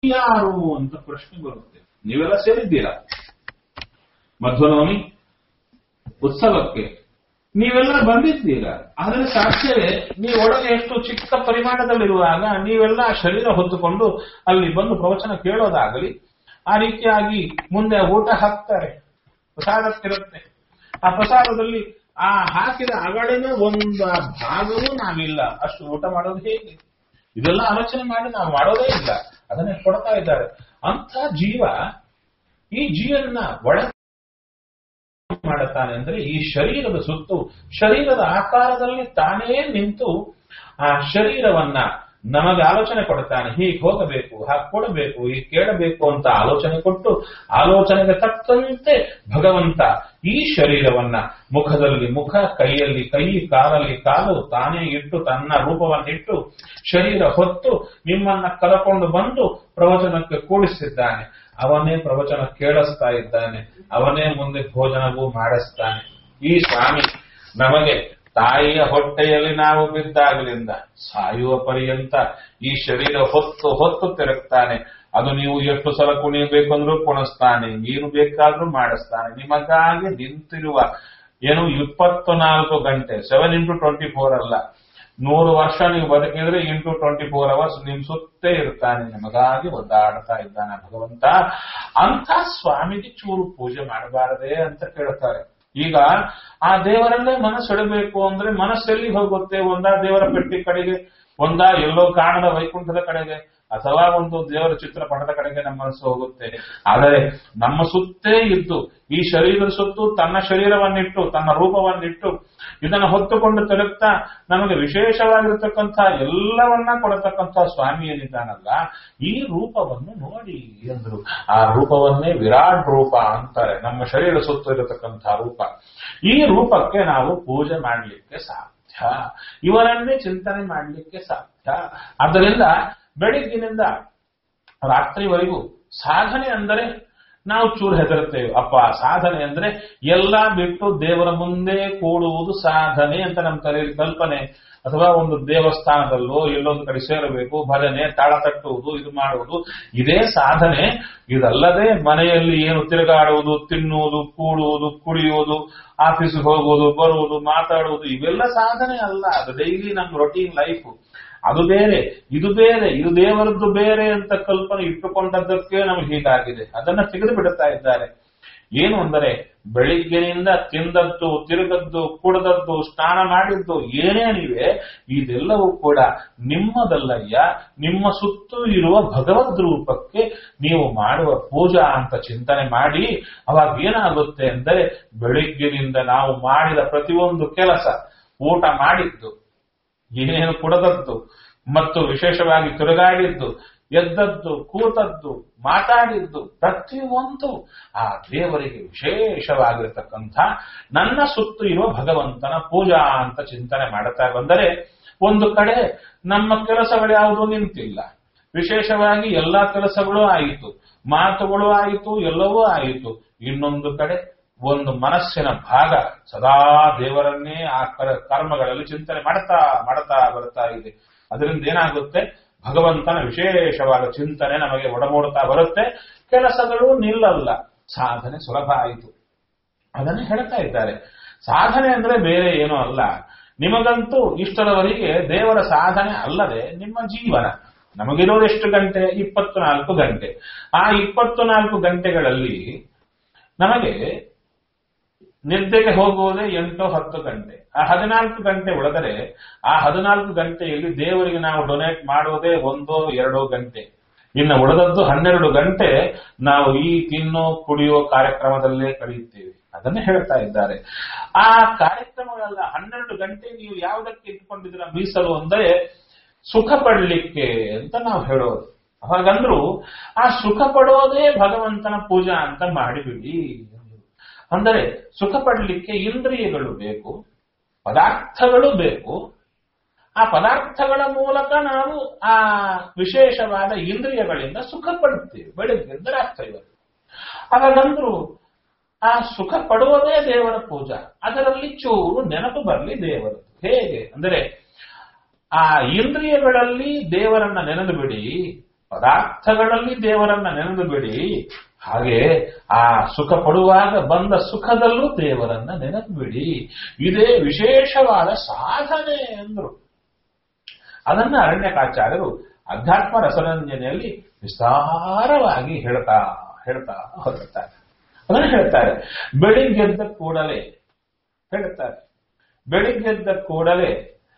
ಯಾರು ಅಂತ ಪ್ರಶ್ನೆ ಬರುತ್ತೆ ನೀವೆಲ್ಲ ಸೇರಿದ್ದೀರಾ ಮಧ್ವನವಮಿ ಉತ್ಸವಕ್ಕೆ ನೀವೆಲ್ಲ ಬಂದಿದ್ದೀರಾ ಆದರೆ ಸಾಕ್ಷ್ಯವೇ ನೀವು ಒಳಗೆ ಎಷ್ಟು ಚಿಕ್ಕ ಪರಿಮಾಣದಲ್ಲಿರುವಾಗ ನೀವೆಲ್ಲ ಶರೀರ ಹೊತ್ತುಕೊಂಡು ಅಲ್ಲಿ ಬಂದು ಪ್ರವಚನ ಕೇಳೋದಾಗಲಿ ಆ ರೀತಿಯಾಗಿ ಮುಂದೆ ಊಟ ಹಾಕ್ತಾರೆ ಪ್ರಸಾದಕ್ಕಿರುತ್ತೆ ಆ ಪ್ರಸಾದದಲ್ಲಿ ಆ ಹಾಕಿದ ಅಗಡಿನ ಒಂದು ಭಾಗವೂ ನಾವಿಲ್ಲ ಅಷ್ಟು ಊಟ ಮಾಡೋದು ಹೇಗೆ ಇದೆಲ್ಲ ಆಲೋಚನೆ ಮಾಡಿ ನಾವು ಮಾಡೋದೇ ಇಲ್ಲ ಅದನ್ನೇ ಕೊಡ್ತಾ ಇದ್ದಾರೆ ಅಂತ ಜೀವ ಈ ಜೀವನ ಒಳ ಮಾಡುತ್ತಾನೆ ಅಂದ್ರೆ ಈ ಶರೀರದ ಸುತ್ತು ಶರೀರದ ಆಕಾರದಲ್ಲಿ ತಾನೇ ನಿಂತು ಆ ಶರೀರವನ್ನ ನಮಗೆ ಆಲೋಚನೆ ಕೊಡ್ತಾನೆ ಹೀಗೆ ಹೋಗಬೇಕು ಹಾಗೆ ಕೊಡಬೇಕು ಹೀಗೆ ಕೇಳಬೇಕು ಅಂತ ಆಲೋಚನೆ ಕೊಟ್ಟು ಆಲೋಚನೆಗೆ ತಕ್ಕಂತೆ ಭಗವಂತ ಈ ಶರೀರವನ್ನ ಮುಖದಲ್ಲಿ ಮುಖ ಕೈಯಲ್ಲಿ ಕೈ ಕಾಲಲ್ಲಿ ಕಾಲು ತಾನೇ ಇಟ್ಟು ತನ್ನ ರೂಪವನ್ನಿಟ್ಟು ಶರೀರ ಹೊತ್ತು ನಿಮ್ಮನ್ನ ಕರಕೊಂಡು ಬಂದು ಪ್ರವಚನಕ್ಕೆ ಕೂಡಿಸಿದ್ದಾನೆ ಅವನೇ ಪ್ರವಚನ ಕೇಳಿಸ್ತಾ ಇದ್ದಾನೆ ಅವನೇ ಮುಂದೆ ಭೋಜನವೂ ಮಾಡಿಸ್ತಾನೆ ಈ ಸ್ವಾಮಿ ನಮಗೆ ತಾಯಿಯ ಹೊಟ್ಟೆಯಲ್ಲಿ ನಾವು ಬಿದ್ದಾಗಲಿಂದ ಸಾಯುವ ಪರ್ಯಂತ ಈ ಶರೀರ ಹೊತ್ತು ಹೊತ್ತು ತಿರುಗ್ತಾನೆ ಅದು ನೀವು ಎಷ್ಟು ಸಲ ಕುಣಿಯಬೇಕಂದ್ರೂ ಕುಣಿಸ್ತಾನೆ ಏನು ಬೇಕಾದ್ರೂ ಮಾಡಿಸ್ತಾನೆ ನಿಮಗಾಗಿ ನಿಂತಿರುವ ಏನು ಇಪ್ಪತ್ತು ನಾಲ್ಕು ಗಂಟೆ ಸೆವೆನ್ ಇಂಟು ಟ್ವೆಂಟಿ ಫೋರ್ ಅಲ್ಲ ನೂರು ವರ್ಷ ನೀವು ಬದುಕಿದ್ರೆ ಇಂಟು ಟ್ವೆಂಟಿ ಫೋರ್ ಅವರ್ಸ್ ನಿಮ್ ಸುತ್ತೇ ಇರ್ತಾನೆ ನಿಮಗಾಗಿ ಒದ್ದಾಡ್ತಾ ಇದ್ದಾನೆ ಭಗವಂತ ಅಂತ ಸ್ವಾಮಿಗೆ ಚೂರು ಪೂಜೆ ಮಾಡಬಾರದೆ ಅಂತ ಕೇಳ್ತಾರೆ ಈಗ ಆ ದೇವರಲ್ಲೇ ಮನಸ್ಸಿಡಬೇಕು ಅಂದ್ರೆ ಮನಸ್ಸೆಲ್ಲಿ ಹೋಗುತ್ತೆ ಒಂದಾ ದೇವರ ಪೆಟ್ಟಿ ಕಡೆಗೆ ಒಂದಾ ಎಲ್ಲೋ ಕಾಣದ ವೈಕುಂಠದ ಕಡೆಗೆ ಅಥವಾ ಒಂದು ದೇವರ ಚಿತ್ರಪಟದ ಕಡೆಗೆ ನಮ್ಮ ಮನಸ್ಸು ಹೋಗುತ್ತೆ ಆದರೆ ನಮ್ಮ ಸುತ್ತೇ ಇದ್ದು ಈ ಶರೀರದ ಸುತ್ತು ತನ್ನ ಶರೀರವನ್ನಿಟ್ಟು ತನ್ನ ರೂಪವನ್ನಿಟ್ಟು ಇದನ್ನು ಹೊತ್ತುಕೊಂಡು ತಿರುಗ್ತಾ ನಮಗೆ ವಿಶೇಷವಾಗಿರತಕ್ಕಂಥ ಎಲ್ಲವನ್ನ ಕೊಡತಕ್ಕಂಥ ಸ್ವಾಮಿ ಏನಿದ್ದಾನಲ್ಲ ಈ ರೂಪವನ್ನು ನೋಡಿ ಎಂದರು ಆ ರೂಪವನ್ನೇ ವಿರಾಟ್ ರೂಪ ಅಂತಾರೆ ನಮ್ಮ ಶರೀರ ಸುತ್ತು ಇರತಕ್ಕಂಥ ರೂಪ ಈ ರೂಪಕ್ಕೆ ನಾವು ಪೂಜೆ ಮಾಡಲಿಕ್ಕೆ ಸಾಧ್ಯ ಇವರನ್ನೇ ಚಿಂತನೆ ಮಾಡಲಿಕ್ಕೆ ಸಾಧ್ಯ ಆದ್ದರಿಂದ ಬೆಳಿಗ್ಗಿನಿಂದ ರಾತ್ರಿವರೆಗೂ ಸಾಧನೆ ಅಂದರೆ ನಾವು ಚೂರು ಹೆದರುತ್ತೇವೆ ಅಪ್ಪ ಸಾಧನೆ ಅಂದ್ರೆ ಎಲ್ಲ ಬಿಟ್ಟು ದೇವರ ಮುಂದೆ ಕೂಡುವುದು ಸಾಧನೆ ಅಂತ ನಮ್ಮ ತಲೆಯಲ್ಲಿ ಕಲ್ಪನೆ ಅಥವಾ ಒಂದು ದೇವಸ್ಥಾನದಲ್ಲೋ ಎಲ್ಲೊಂದು ಕಡೆ ಸೇರಬೇಕು ಭಜನೆ ತಾಳ ತಟ್ಟುವುದು ಇದು ಮಾಡುವುದು ಇದೇ ಸಾಧನೆ ಇದಲ್ಲದೆ ಮನೆಯಲ್ಲಿ ಏನು ತಿರುಗಾಡುವುದು ತಿನ್ನುವುದು ಕೂಡುವುದು ಕುಡಿಯುವುದು ಆಫೀಸ್ಗೆ ಹೋಗುವುದು ಬರುವುದು ಮಾತಾಡುವುದು ಇವೆಲ್ಲ ಸಾಧನೆ ಅಲ್ಲ ಅದು ಡೈಲಿ ನಮ್ಮ ರೊಟೀನ್ ಲೈಫ್ ಅದು ಬೇರೆ ಇದು ಬೇರೆ ಇದು ದೇವರದ್ದು ಬೇರೆ ಅಂತ ಕಲ್ಪನೆ ಇಟ್ಟುಕೊಂಡದ್ದಕ್ಕೆ ನಮಗೆ ಹೀಗಾಗಿದೆ ಅದನ್ನ ತೆಗೆದು ಬಿಡುತ್ತಾ ಇದ್ದಾರೆ ಏನು ಅಂದರೆ ಬೆಳಿಗ್ಗೆನಿಂದ ತಿಂದದ್ದು ತಿರುಗದ್ದು ಕುಡದದ್ದು ಸ್ನಾನ ಮಾಡಿದ್ದು ಏನೇನಿವೆ ಇದೆಲ್ಲವೂ ಕೂಡ ನಿಮ್ಮದಲ್ಲಯ್ಯ ನಿಮ್ಮ ಸುತ್ತು ಇರುವ ಭಗವದ್ ರೂಪಕ್ಕೆ ನೀವು ಮಾಡುವ ಪೂಜಾ ಅಂತ ಚಿಂತನೆ ಮಾಡಿ ಅವಾಗ ಏನಾಗುತ್ತೆ ಅಂದರೆ ಬೆಳಿಗ್ಗೆನಿಂದ ನಾವು ಮಾಡಿದ ಪ್ರತಿಯೊಂದು ಕೆಲಸ ಊಟ ಮಾಡಿದ್ದು ಏನೇನು ಕುಡದದ್ದು ಮತ್ತು ವಿಶೇಷವಾಗಿ ತಿರುಗಾಡಿದ್ದು ಎದ್ದದ್ದು ಕೂತದ್ದು ಮಾತಾಡಿದ್ದು ಪ್ರತಿಯೊಂದು ಆ ದೇವರಿಗೆ ವಿಶೇಷವಾಗಿರತಕ್ಕಂಥ ನನ್ನ ಸುತ್ತು ಇರುವ ಭಗವಂತನ ಪೂಜಾ ಅಂತ ಚಿಂತನೆ ಮಾಡುತ್ತಾ ಬಂದರೆ ಒಂದು ಕಡೆ ನಮ್ಮ ಕೆಲಸಗಳು ಯಾವುದು ನಿಂತಿಲ್ಲ ವಿಶೇಷವಾಗಿ ಎಲ್ಲಾ ಕೆಲಸಗಳು ಆಯಿತು ಮಾತುಗಳು ಆಯಿತು ಎಲ್ಲವೂ ಆಯಿತು ಇನ್ನೊಂದು ಕಡೆ ಒಂದು ಮನಸ್ಸಿನ ಭಾಗ ಸದಾ ದೇವರನ್ನೇ ಆ ಕರ- ಕರ್ಮಗಳಲ್ಲಿ ಚಿಂತನೆ ಮಾಡ್ತಾ ಮಾಡ್ತಾ ಬರ್ತಾ ಇದೆ ಅದರಿಂದ ಏನಾಗುತ್ತೆ ಭಗವಂತನ ವಿಶೇಷವಾದ ಚಿಂತನೆ ನಮಗೆ ಒಡಮೂಡ್ತಾ ಬರುತ್ತೆ ಕೆಲಸಗಳು ನಿಲ್ಲಲ್ಲ ಸಾಧನೆ ಸುಲಭ ಆಯಿತು ಅದನ್ನು ಹೇಳ್ತಾ ಇದ್ದಾರೆ ಸಾಧನೆ ಅಂದ್ರೆ ಬೇರೆ ಏನೂ ಅಲ್ಲ ನಿಮಗಂತೂ ಇಷ್ಟರವರೆಗೆ ದೇವರ ಸಾಧನೆ ಅಲ್ಲದೆ ನಿಮ್ಮ ಜೀವನ ನಮಗಿರೋದೆಷ್ಟು ಗಂಟೆ ಇಪ್ಪತ್ತು ನಾಲ್ಕು ಗಂಟೆ ಆ ಇಪ್ಪತ್ತು ನಾಲ್ಕು ಗಂಟೆಗಳಲ್ಲಿ ನಮಗೆ ನಿದ್ದೆಗೆ ಹೋಗುವುದೇ ಎಂಟು ಹತ್ತು ಗಂಟೆ ಆ ಹದಿನಾಲ್ಕು ಗಂಟೆ ಉಳಿದರೆ ಆ ಹದಿನಾಲ್ಕು ಗಂಟೆಯಲ್ಲಿ ದೇವರಿಗೆ ನಾವು ಡೊನೇಟ್ ಮಾಡುವುದೇ ಒಂದೋ ಎರಡೋ ಗಂಟೆ ಇನ್ನು ಉಳಿದದ್ದು ಹನ್ನೆರಡು ಗಂಟೆ ನಾವು ಈ ತಿನ್ನೋ ಕುಡಿಯೋ ಕಾರ್ಯಕ್ರಮದಲ್ಲೇ ಕಳೆಯುತ್ತೇವೆ ಅದನ್ನೇ ಹೇಳ್ತಾ ಇದ್ದಾರೆ ಆ ಕಾರ್ಯಕ್ರಮಗಳೆಲ್ಲ ಹನ್ನೆರಡು ಗಂಟೆ ನೀವು ಯಾವುದಕ್ಕೆ ಇಟ್ಕೊಂಡಿದ್ದೀರ ಮೀಸಲು ಅಂದರೆ ಸುಖ ಪಡಲಿಕ್ಕೆ ಅಂತ ನಾವು ಹೇಳೋದು ಹಾಗಂದ್ರು ಆ ಸುಖ ಪಡೋದೇ ಭಗವಂತನ ಪೂಜಾ ಅಂತ ಮಾಡಿಬಿಡಿ ಅಂದರೆ ಸುಖ ಪಡಲಿಕ್ಕೆ ಇಂದ್ರಿಯಗಳು ಬೇಕು ಪದಾರ್ಥಗಳು ಬೇಕು ಆ ಪದಾರ್ಥಗಳ ಮೂಲಕ ನಾವು ಆ ವಿಶೇಷವಾದ ಇಂದ್ರಿಯಗಳಿಂದ ಸುಖ ಪಡುತ್ತೇವೆ ಬೆಳಗ್ಗೆಯಿಂದ ರಾತ್ರಿ ಇವತ್ತು ಹಾಗಂದ್ರು ಆ ಸುಖ ಪಡುವುದೇ ದೇವರ ಪೂಜಾ ಅದರಲ್ಲಿ ಚೂರು ನೆನಪು ಬರಲಿ ದೇವರು ಹೇಗೆ ಅಂದರೆ ಆ ಇಂದ್ರಿಯಗಳಲ್ಲಿ ದೇವರನ್ನ ನೆನೆದು ಬಿಡಿ ಪದಾರ್ಥಗಳಲ್ಲಿ ದೇವರನ್ನ ನೆನೆದು ಬಿಡಿ ಹಾಗೆ ಆ ಸುಖ ಪಡುವಾಗ ಬಂದ ಸುಖದಲ್ಲೂ ದೇವರನ್ನ ನೆನೆದು ಬಿಡಿ ಇದೇ ವಿಶೇಷವಾದ ಸಾಧನೆ ಎಂದರು ಅದನ್ನ ಅರಣ್ಯಕಾಚಾರ್ಯರು ಅಧ್ಯಾತ್ಮ ರಸರಂಜನೆಯಲ್ಲಿ ವಿಸ್ತಾರವಾಗಿ ಹೇಳ್ತಾ ಹೇಳ್ತಾ ಹೊರಡ್ತಾರೆ ಅದನ್ನು ಹೇಳ್ತಾರೆ ಬೆಳಿಗ್ಗೆದ್ದ ಕೂಡಲೇ ಹೇಳ್ತಾರೆ ಬೆಳಿಗ್ಗೆದ್ದ ಕೂಡಲೇ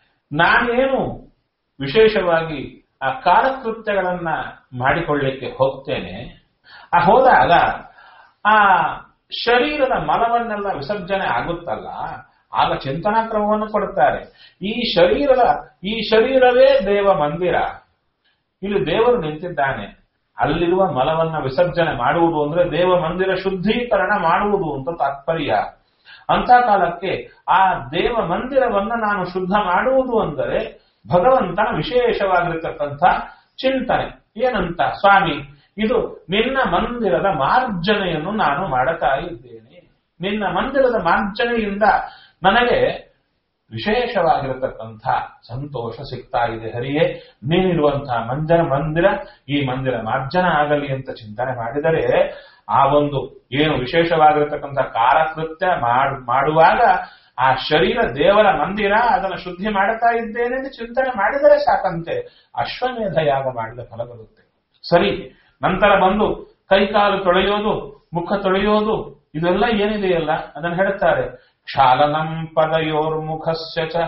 ನಾನೇನು ವಿಶೇಷವಾಗಿ ಆ ಕಾಲಕೃತ್ಯಗಳನ್ನ ಮಾಡಿಕೊಳ್ಳಿಕ್ಕೆ ಹೋಗ್ತೇನೆ ಆ ಹೋದಾಗ ಆ ಶರೀರದ ಮಲವನ್ನೆಲ್ಲ ವಿಸರ್ಜನೆ ಆಗುತ್ತಲ್ಲ ಆಗ ಚಿಂತನಾ ಕ್ರಮವನ್ನು ಕೊಡುತ್ತಾರೆ ಈ ಶರೀರದ ಈ ಶರೀರವೇ ದೇವ ಮಂದಿರ ಇಲ್ಲಿ ದೇವರು ನಿಂತಿದ್ದಾನೆ ಅಲ್ಲಿರುವ ಮಲವನ್ನ ವಿಸರ್ಜನೆ ಮಾಡುವುದು ಅಂದ್ರೆ ದೇವ ಮಂದಿರ ಶುದ್ಧೀಕರಣ ಮಾಡುವುದು ಅಂತ ತಾತ್ಪರ್ಯ ಅಂತ ಕಾಲಕ್ಕೆ ಆ ದೇವ ಮಂದಿರವನ್ನ ನಾನು ಶುದ್ಧ ಮಾಡುವುದು ಅಂದರೆ ಭಗವಂತನ ವಿಶೇಷವಾಗಿರತಕ್ಕಂಥ ಚಿಂತನೆ ಏನಂತ ಸ್ವಾಮಿ ಇದು ನಿನ್ನ ಮಂದಿರದ ಮಾರ್ಜನೆಯನ್ನು ನಾನು ಮಾಡುತ್ತಾ ಇದ್ದೇನೆ ನಿನ್ನ ಮಂದಿರದ ಮಾರ್ಜನೆಯಿಂದ ನನಗೆ ವಿಶೇಷವಾಗಿರತಕ್ಕಂಥ ಸಂತೋಷ ಸಿಗ್ತಾ ಇದೆ ಹರಿಯೇ ನೀನಿರುವಂತಹ ಮಂದಿರ ಮಂದಿರ ಈ ಮಂದಿರ ಮಾರ್ಜನ ಆಗಲಿ ಅಂತ ಚಿಂತನೆ ಮಾಡಿದರೆ ಆ ಒಂದು ಏನು ವಿಶೇಷವಾಗಿರತಕ್ಕಂಥ ಕಾಲಕೃತ್ಯ ಮಾಡುವಾಗ ಆ ಶರೀರ ದೇವರ ಮಂದಿರ ಅದನ್ನು ಶುದ್ಧಿ ಮಾಡುತ್ತಾ ಇದ್ದೇನೆ ಎಂದು ಚಿಂತನೆ ಮಾಡಿದರೆ ಸಾಕಂತೆ ಅಶ್ವಮೇಧ ಯಾಗ ಮಾಡಿದ ಫಲ ಬರುತ್ತೆ ಸರಿ ನಂತರ ಬಂದು ಕೈಕಾಲು ತೊಳೆಯೋದು ಮುಖ ತೊಳೆಯೋದು ಇದೆಲ್ಲ ಏನಿದೆಯಲ್ಲ ಅದನ್ನು ಹೇಳುತ್ತಾರೆ ಕ್ಷಾಲನಂ ಪದಯೋರ್ಮುಖಸ್ಯ ಚ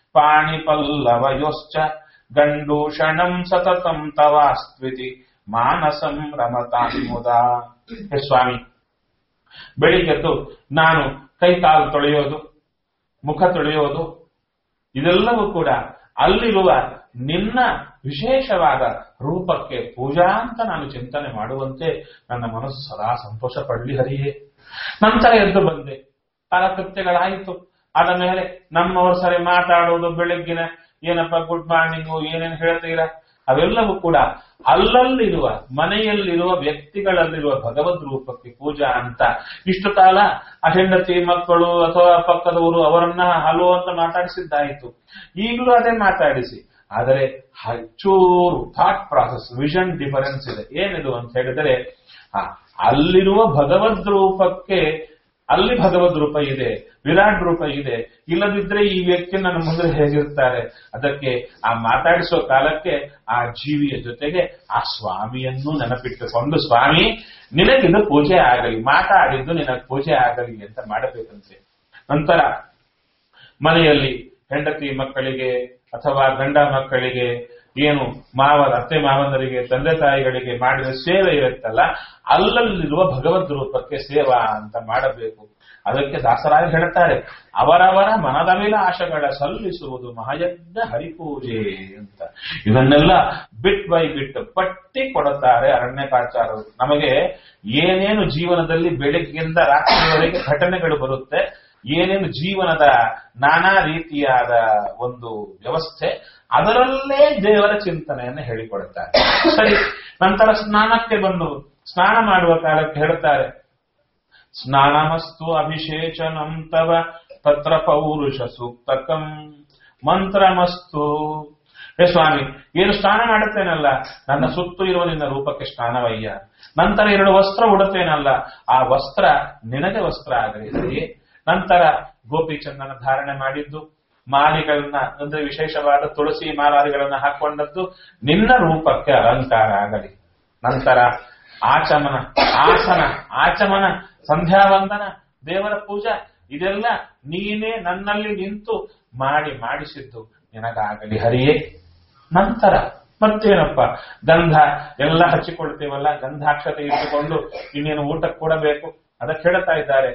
ಪಾಣಿಪಲ್ಲವಯೋಶ್ಚ ಗಂಡೂಷಣಂ ಸತತಂ ತವಾಸ್ತ್ವಿತಿ ಮಾನಸಂ ರಮತಾನ್ಮುದ ಹೇ ಸ್ವಾಮಿ ಬೆಳಿಗ್ಗೆದ್ದು ನಾನು ಕೈಕಾಲು ತೊಳೆಯೋದು ಮುಖ ತೊಳೆಯೋದು ಇದೆಲ್ಲವೂ ಕೂಡ ಅಲ್ಲಿರುವ ನಿನ್ನ ವಿಶೇಷವಾದ ರೂಪಕ್ಕೆ ಪೂಜಾ ಅಂತ ನಾನು ಚಿಂತನೆ ಮಾಡುವಂತೆ ನನ್ನ ಮನಸ್ಸು ಸದಾ ಸಂತೋಷ ಪಡಲಿ ಹರಿಯೇ ನಂತರ ಎದ್ದು ಬಂದೆ ಕಾಲಕೃತ್ಯಗಳಾಯಿತು ಆದ ಮೇಲೆ ನಮ್ಮವರು ಸರಿ ಮಾತಾಡೋದು ಬೆಳಗ್ಗಿನ ಏನಪ್ಪ ಗುಡ್ ಮಾರ್ನಿಂಗು ಏನೇನು ಹೇಳ್ತೀರಾ ಅವೆಲ್ಲವೂ ಕೂಡ ಅಲ್ಲಲ್ಲಿರುವ ಮನೆಯಲ್ಲಿರುವ ವ್ಯಕ್ತಿಗಳಲ್ಲಿರುವ ಭಗವದ್ ರೂಪಕ್ಕೆ ಪೂಜಾ ಅಂತ ಇಷ್ಟು ಕಾಲ ಆ ಹೆಂಡತಿ ಮಕ್ಕಳು ಅಥವಾ ಪಕ್ಕದವರು ಅವರನ್ನ ಹಲೋ ಅಂತ ಮಾತಾಡಿಸಿದ್ದಾಯಿತು ಈಗಲೂ ಅದೇ ಮಾತಾಡಿಸಿ ಆದರೆ ಚೂರು ಥಾಟ್ ಪ್ರಾಸೆಸ್ ವಿಷನ್ ಡಿಫರೆನ್ಸ್ ಇದೆ ಏನಿದು ಅಂತ ಹೇಳಿದರೆ ಅಲ್ಲಿರುವ ಭಗವದ್ ರೂಪಕ್ಕೆ ಅಲ್ಲಿ ಭಗವದ್ ರೂಪ ಇದೆ ವಿರಾಟ್ ರೂಪ ಇದೆ ಇಲ್ಲದಿದ್ರೆ ಈ ವ್ಯಕ್ತಿ ನನ್ನ ಮುಂದೆ ಹೇಗಿರ್ತಾರೆ ಅದಕ್ಕೆ ಆ ಮಾತಾಡಿಸೋ ಕಾಲಕ್ಕೆ ಆ ಜೀವಿಯ ಜೊತೆಗೆ ಆ ಸ್ವಾಮಿಯನ್ನು ನೆನಪಿಟ್ಟುಕೊಂಡು ಸ್ವಾಮಿ ನಿನಗಿದು ಪೂಜೆ ಆಗಲಿ ಮಾತಾಡಿದ್ದು ನಿನಗೆ ಪೂಜೆ ಆಗಲಿ ಅಂತ ಮಾಡಬೇಕಂತೆ ನಂತರ ಮನೆಯಲ್ಲಿ ಹೆಂಡತಿ ಮಕ್ಕಳಿಗೆ ಅಥವಾ ಗಂಡ ಮಕ್ಕಳಿಗೆ ಏನು ಮಾವನ ಅತ್ತೆ ಮಾವನರಿಗೆ ತಂದೆ ತಾಯಿಗಳಿಗೆ ಮಾಡಿದ ಸೇವೆ ಇರುತ್ತಲ್ಲ ಅಲ್ಲಲ್ಲಿರುವ ಭಗವದ್ ರೂಪಕ್ಕೆ ಸೇವಾ ಅಂತ ಮಾಡಬೇಕು ಅದಕ್ಕೆ ದಾಸರಾಯ ಹೇಳ್ತಾರೆ ಅವರವರ ಮನದವಿಲಾಶಗಳ ಸಲ್ಲಿಸುವುದು ಮಹಾಯಜ್ಞ ಹರಿಪೂಜೆ ಅಂತ ಇದನ್ನೆಲ್ಲ ಬಿಟ್ ಬೈ ಬಿಟ್ ಪಟ್ಟಿ ಕೊಡುತ್ತಾರೆ ಅರಣ್ಯಕಾಚಾರರು ನಮಗೆ ಏನೇನು ಜೀವನದಲ್ಲಿ ಬೆಳಗ್ಗಿಂದ ರಾತ್ರಿಯವರೆಗೆ ಘಟನೆಗಳು ಬರುತ್ತೆ ಏನೇನು ಜೀವನದ ನಾನಾ ರೀತಿಯಾದ ಒಂದು ವ್ಯವಸ್ಥೆ ಅದರಲ್ಲೇ ದೇವರ ಚಿಂತನೆಯನ್ನು ಹೇಳಿಕೊಡುತ್ತಾರೆ ಸರಿ ನಂತರ ಸ್ನಾನಕ್ಕೆ ಬಂದು ಸ್ನಾನ ಮಾಡುವ ಕಾಲಕ್ಕೆ ಹೇಳುತ್ತಾರೆ ಸ್ನಾನಮಸ್ತು ಅಭಿಷೇಚನಂ ತವ ತತ್ರ ಪೌರುಷ ಸೂಕ್ತಕಂ ಮಂತ್ರಮಸ್ತು ಹೇ ಸ್ವಾಮಿ ಏನು ಸ್ನಾನ ಮಾಡುತ್ತೇನಲ್ಲ ನನ್ನ ಸುತ್ತು ಇರುವ ನಿನ್ನ ರೂಪಕ್ಕೆ ಸ್ನಾನವಯ್ಯ ನಂತರ ಎರಡು ವಸ್ತ್ರ ಉಡುತ್ತೇನಲ್ಲ ಆ ವಸ್ತ್ರ ನಿನಗೆ ವಸ್ತ್ರ ಆಗಲಿ ನಂತರ ಗೋಪಿಚಂದನ ಧಾರಣೆ ಮಾಡಿದ್ದು ಮಾಲಿಗಳನ್ನ ಅಂದ್ರೆ ವಿಶೇಷವಾದ ತುಳಸಿ ಮಾಲಾದಿಗಳನ್ನ ಹಾಕೊಂಡದ್ದು ನಿನ್ನ ರೂಪಕ್ಕೆ ಅಲಂಕಾರ ಆಗಲಿ ನಂತರ ಆಚಮನ ಆಸನ ಆಚಮನ ಸಂಧ್ಯಾವಂದನ ದೇವರ ಪೂಜಾ ಇದೆಲ್ಲ ನೀನೇ ನನ್ನಲ್ಲಿ ನಿಂತು ಮಾಡಿ ಮಾಡಿಸಿದ್ದು ನಿನಗಾಗಲಿ ಹರಿಯೇ ನಂತರ ಮತ್ತೇನಪ್ಪ ಗಂಧ ಎಲ್ಲ ಹಚ್ಚಿಕೊಳ್ತೇವಲ್ಲ ಗಂಧಾಕ್ಷತೆ ಇಟ್ಟುಕೊಂಡು ಇನ್ನೇನು ಊಟಕ್ಕೆ ಕೊಡಬೇಕು ಅದಕ್ಕೆ ಹೇಳ್ತಾ ಇದ್ದಾರೆ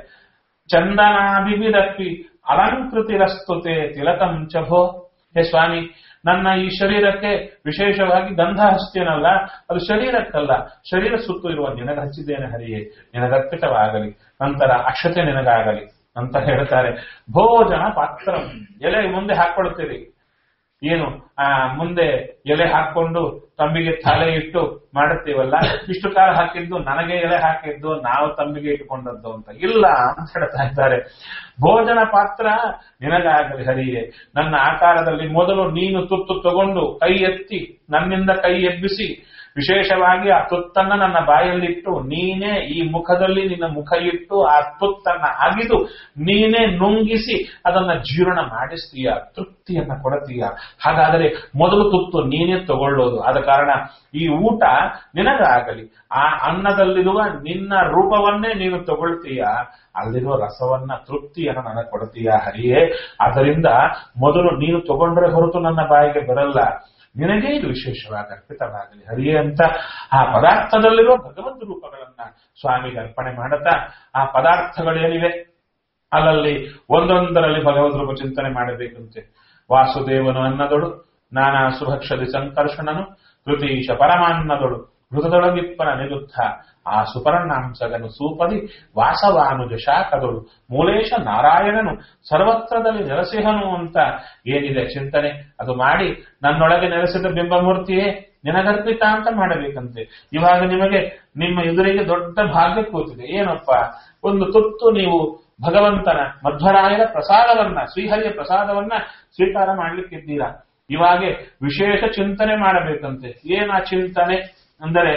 ಚಂದನಾಭಿವಿದಪ್ಪಿ ಅಲಂಕೃತಿರಸ್ತುತೆ ತಿಲಕಂ ಚಭೋ ಹೇ ಸ್ವಾಮಿ ನನ್ನ ಈ ಶರೀರಕ್ಕೆ ವಿಶೇಷವಾಗಿ ಗಂಧ ಹಚ್ತೇನಲ್ಲ ಅದು ಶರೀರಕ್ಕಲ್ಲ ಶರೀರ ಸುತ್ತು ಇರುವ ನಿನಗ ಹಚ್ಚಿದ್ದೇನೆ ಹರಿಯೇ ನಿನಗರ್ಪಿತವಾಗಲಿ ನಂತರ ಅಕ್ಷತೆ ನಿನಗಾಗಲಿ ಅಂತ ಹೇಳ್ತಾರೆ ಭೋಜನ ಪಾತ್ರ ಎಲೆ ಮುಂದೆ ಹಾಕೊಳ್ತೀರಿ ಏನು ಆ ಮುಂದೆ ಎಲೆ ಹಾಕೊಂಡು ತಂಬಿಗೆ ತಲೆ ಇಟ್ಟು ಮಾಡುತ್ತೀವಲ್ಲ ಇಷ್ಟು ಕಾಲ ಹಾಕಿದ್ದು ನನಗೆ ಎಲೆ ಹಾಕಿದ್ದು ನಾವು ತಂಬಿಗೆ ಇಟ್ಟುಕೊಂಡದ್ದು ಅಂತ ಇಲ್ಲ ಅಂತ ಹೇಳ್ತಾ ಇದ್ದಾರೆ ಭೋಜನ ಪಾತ್ರ ನಿನಗಾಗಲಿ ಹರಿಯೇ ನನ್ನ ಆಕಾರದಲ್ಲಿ ಮೊದಲು ನೀನು ತುತ್ತು ತಗೊಂಡು ಕೈ ಎತ್ತಿ ನನ್ನಿಂದ ಕೈ ಎಬ್ಬಿಸಿ ವಿಶೇಷವಾಗಿ ಆ ತುತ್ತನ್ನ ನನ್ನ ಬಾಯಲ್ಲಿಟ್ಟು ನೀನೇ ಈ ಮುಖದಲ್ಲಿ ನಿನ್ನ ಮುಖ ಇಟ್ಟು ಆ ತುತ್ತನ್ನ ಅಗಿದು ನೀನೇ ನುಂಗಿಸಿ ಅದನ್ನ ಜೀರ್ಣ ಮಾಡಿಸ್ತೀಯ ತೃಪ್ತಿಯನ್ನ ಕೊಡತೀಯ ಹಾಗಾದರೆ ಮೊದಲು ತುತ್ತು ನೀನೇ ತಗೊಳ್ಳೋದು ಆದ ಕಾರಣ ಈ ಊಟ ನಿನಗಾಗಲಿ ಆ ಅನ್ನದಲ್ಲಿರುವ ನಿನ್ನ ರೂಪವನ್ನೇ ನೀನು ತಗೊಳ್ತೀಯ ಅಲ್ಲಿರುವ ರಸವನ್ನ ತೃಪ್ತಿಯನ್ನ ನನಗೆ ಕೊಡ್ತೀಯ ಹರಿಯೇ ಆದ್ದರಿಂದ ಮೊದಲು ನೀನು ತಗೊಂಡ್ರೆ ಹೊರತು ನನ್ನ ಬಾಯಿಗೆ ಬರಲ್ಲ ನಿನಗೇ ಇದು ವಿಶೇಷವಾಗಿ ಅರ್ಪಿತವಾಗಲಿ ಹರಿಯೇ ಅಂತ ಆ ಪದಾರ್ಥದಲ್ಲಿರುವ ಭಗವಂತ ರೂಪಗಳನ್ನ ಸ್ವಾಮಿಗೆ ಅರ್ಪಣೆ ಮಾಡುತ್ತಾ ಆ ಪದಾರ್ಥಗಳೇನಿವೆ ಅಲ್ಲಲ್ಲಿ ಒಂದೊಂದರಲ್ಲಿ ಭಗವದ್ ರೂಪ ಚಿಂತನೆ ಮಾಡಬೇಕಂತೆ ವಾಸುದೇವನು ಅನ್ನದೊಳು ನಾನಾ ಸುಭಕ್ಷದಿ ಸಂಕರ್ಷಣನು ಕೃತೀಶ ಪರಮಾನ್ನದೊಳು ಮೃತದೊಳಗಿಪ್ಪನ ನಿರುದ್ಧ ಆ ಸುಪರ್ಣಾಂಸಗನು ಸೂಪದಿ ವಾಸವಾನುಜ ಶಾಖದೊಳು ಮೂಲೇಶ ನಾರಾಯಣನು ಸರ್ವತ್ರದಲ್ಲಿ ನೆಲೆಸಿಹನು ಅಂತ ಏನಿದೆ ಚಿಂತನೆ ಅದು ಮಾಡಿ ನನ್ನೊಳಗೆ ನೆಲೆಸಿದ ಬಿಂಬಮೂರ್ತಿಯೇ ನಿನಗರ್ಪಿತ ಅಂತ ಮಾಡಬೇಕಂತೆ ಇವಾಗ ನಿಮಗೆ ನಿಮ್ಮ ಎದುರಿಗೆ ದೊಡ್ಡ ಭಾಗ್ಯ ಕೂತಿದೆ ಏನಪ್ಪ ಒಂದು ತುತ್ತು ನೀವು ಭಗವಂತನ ಮಧ್ವರಾಯರ ಪ್ರಸಾದವನ್ನ ಶ್ರೀಹರಿಯ ಪ್ರಸಾದವನ್ನ ಸ್ವೀಕಾರ ಮಾಡ್ಲಿಕ್ಕಿದ್ದೀರಾ ಇವಾಗೆ ವಿಶೇಷ ಚಿಂತನೆ ಮಾಡಬೇಕಂತೆ ಏನ ಚಿಂತನೆ ಅಂದರೆ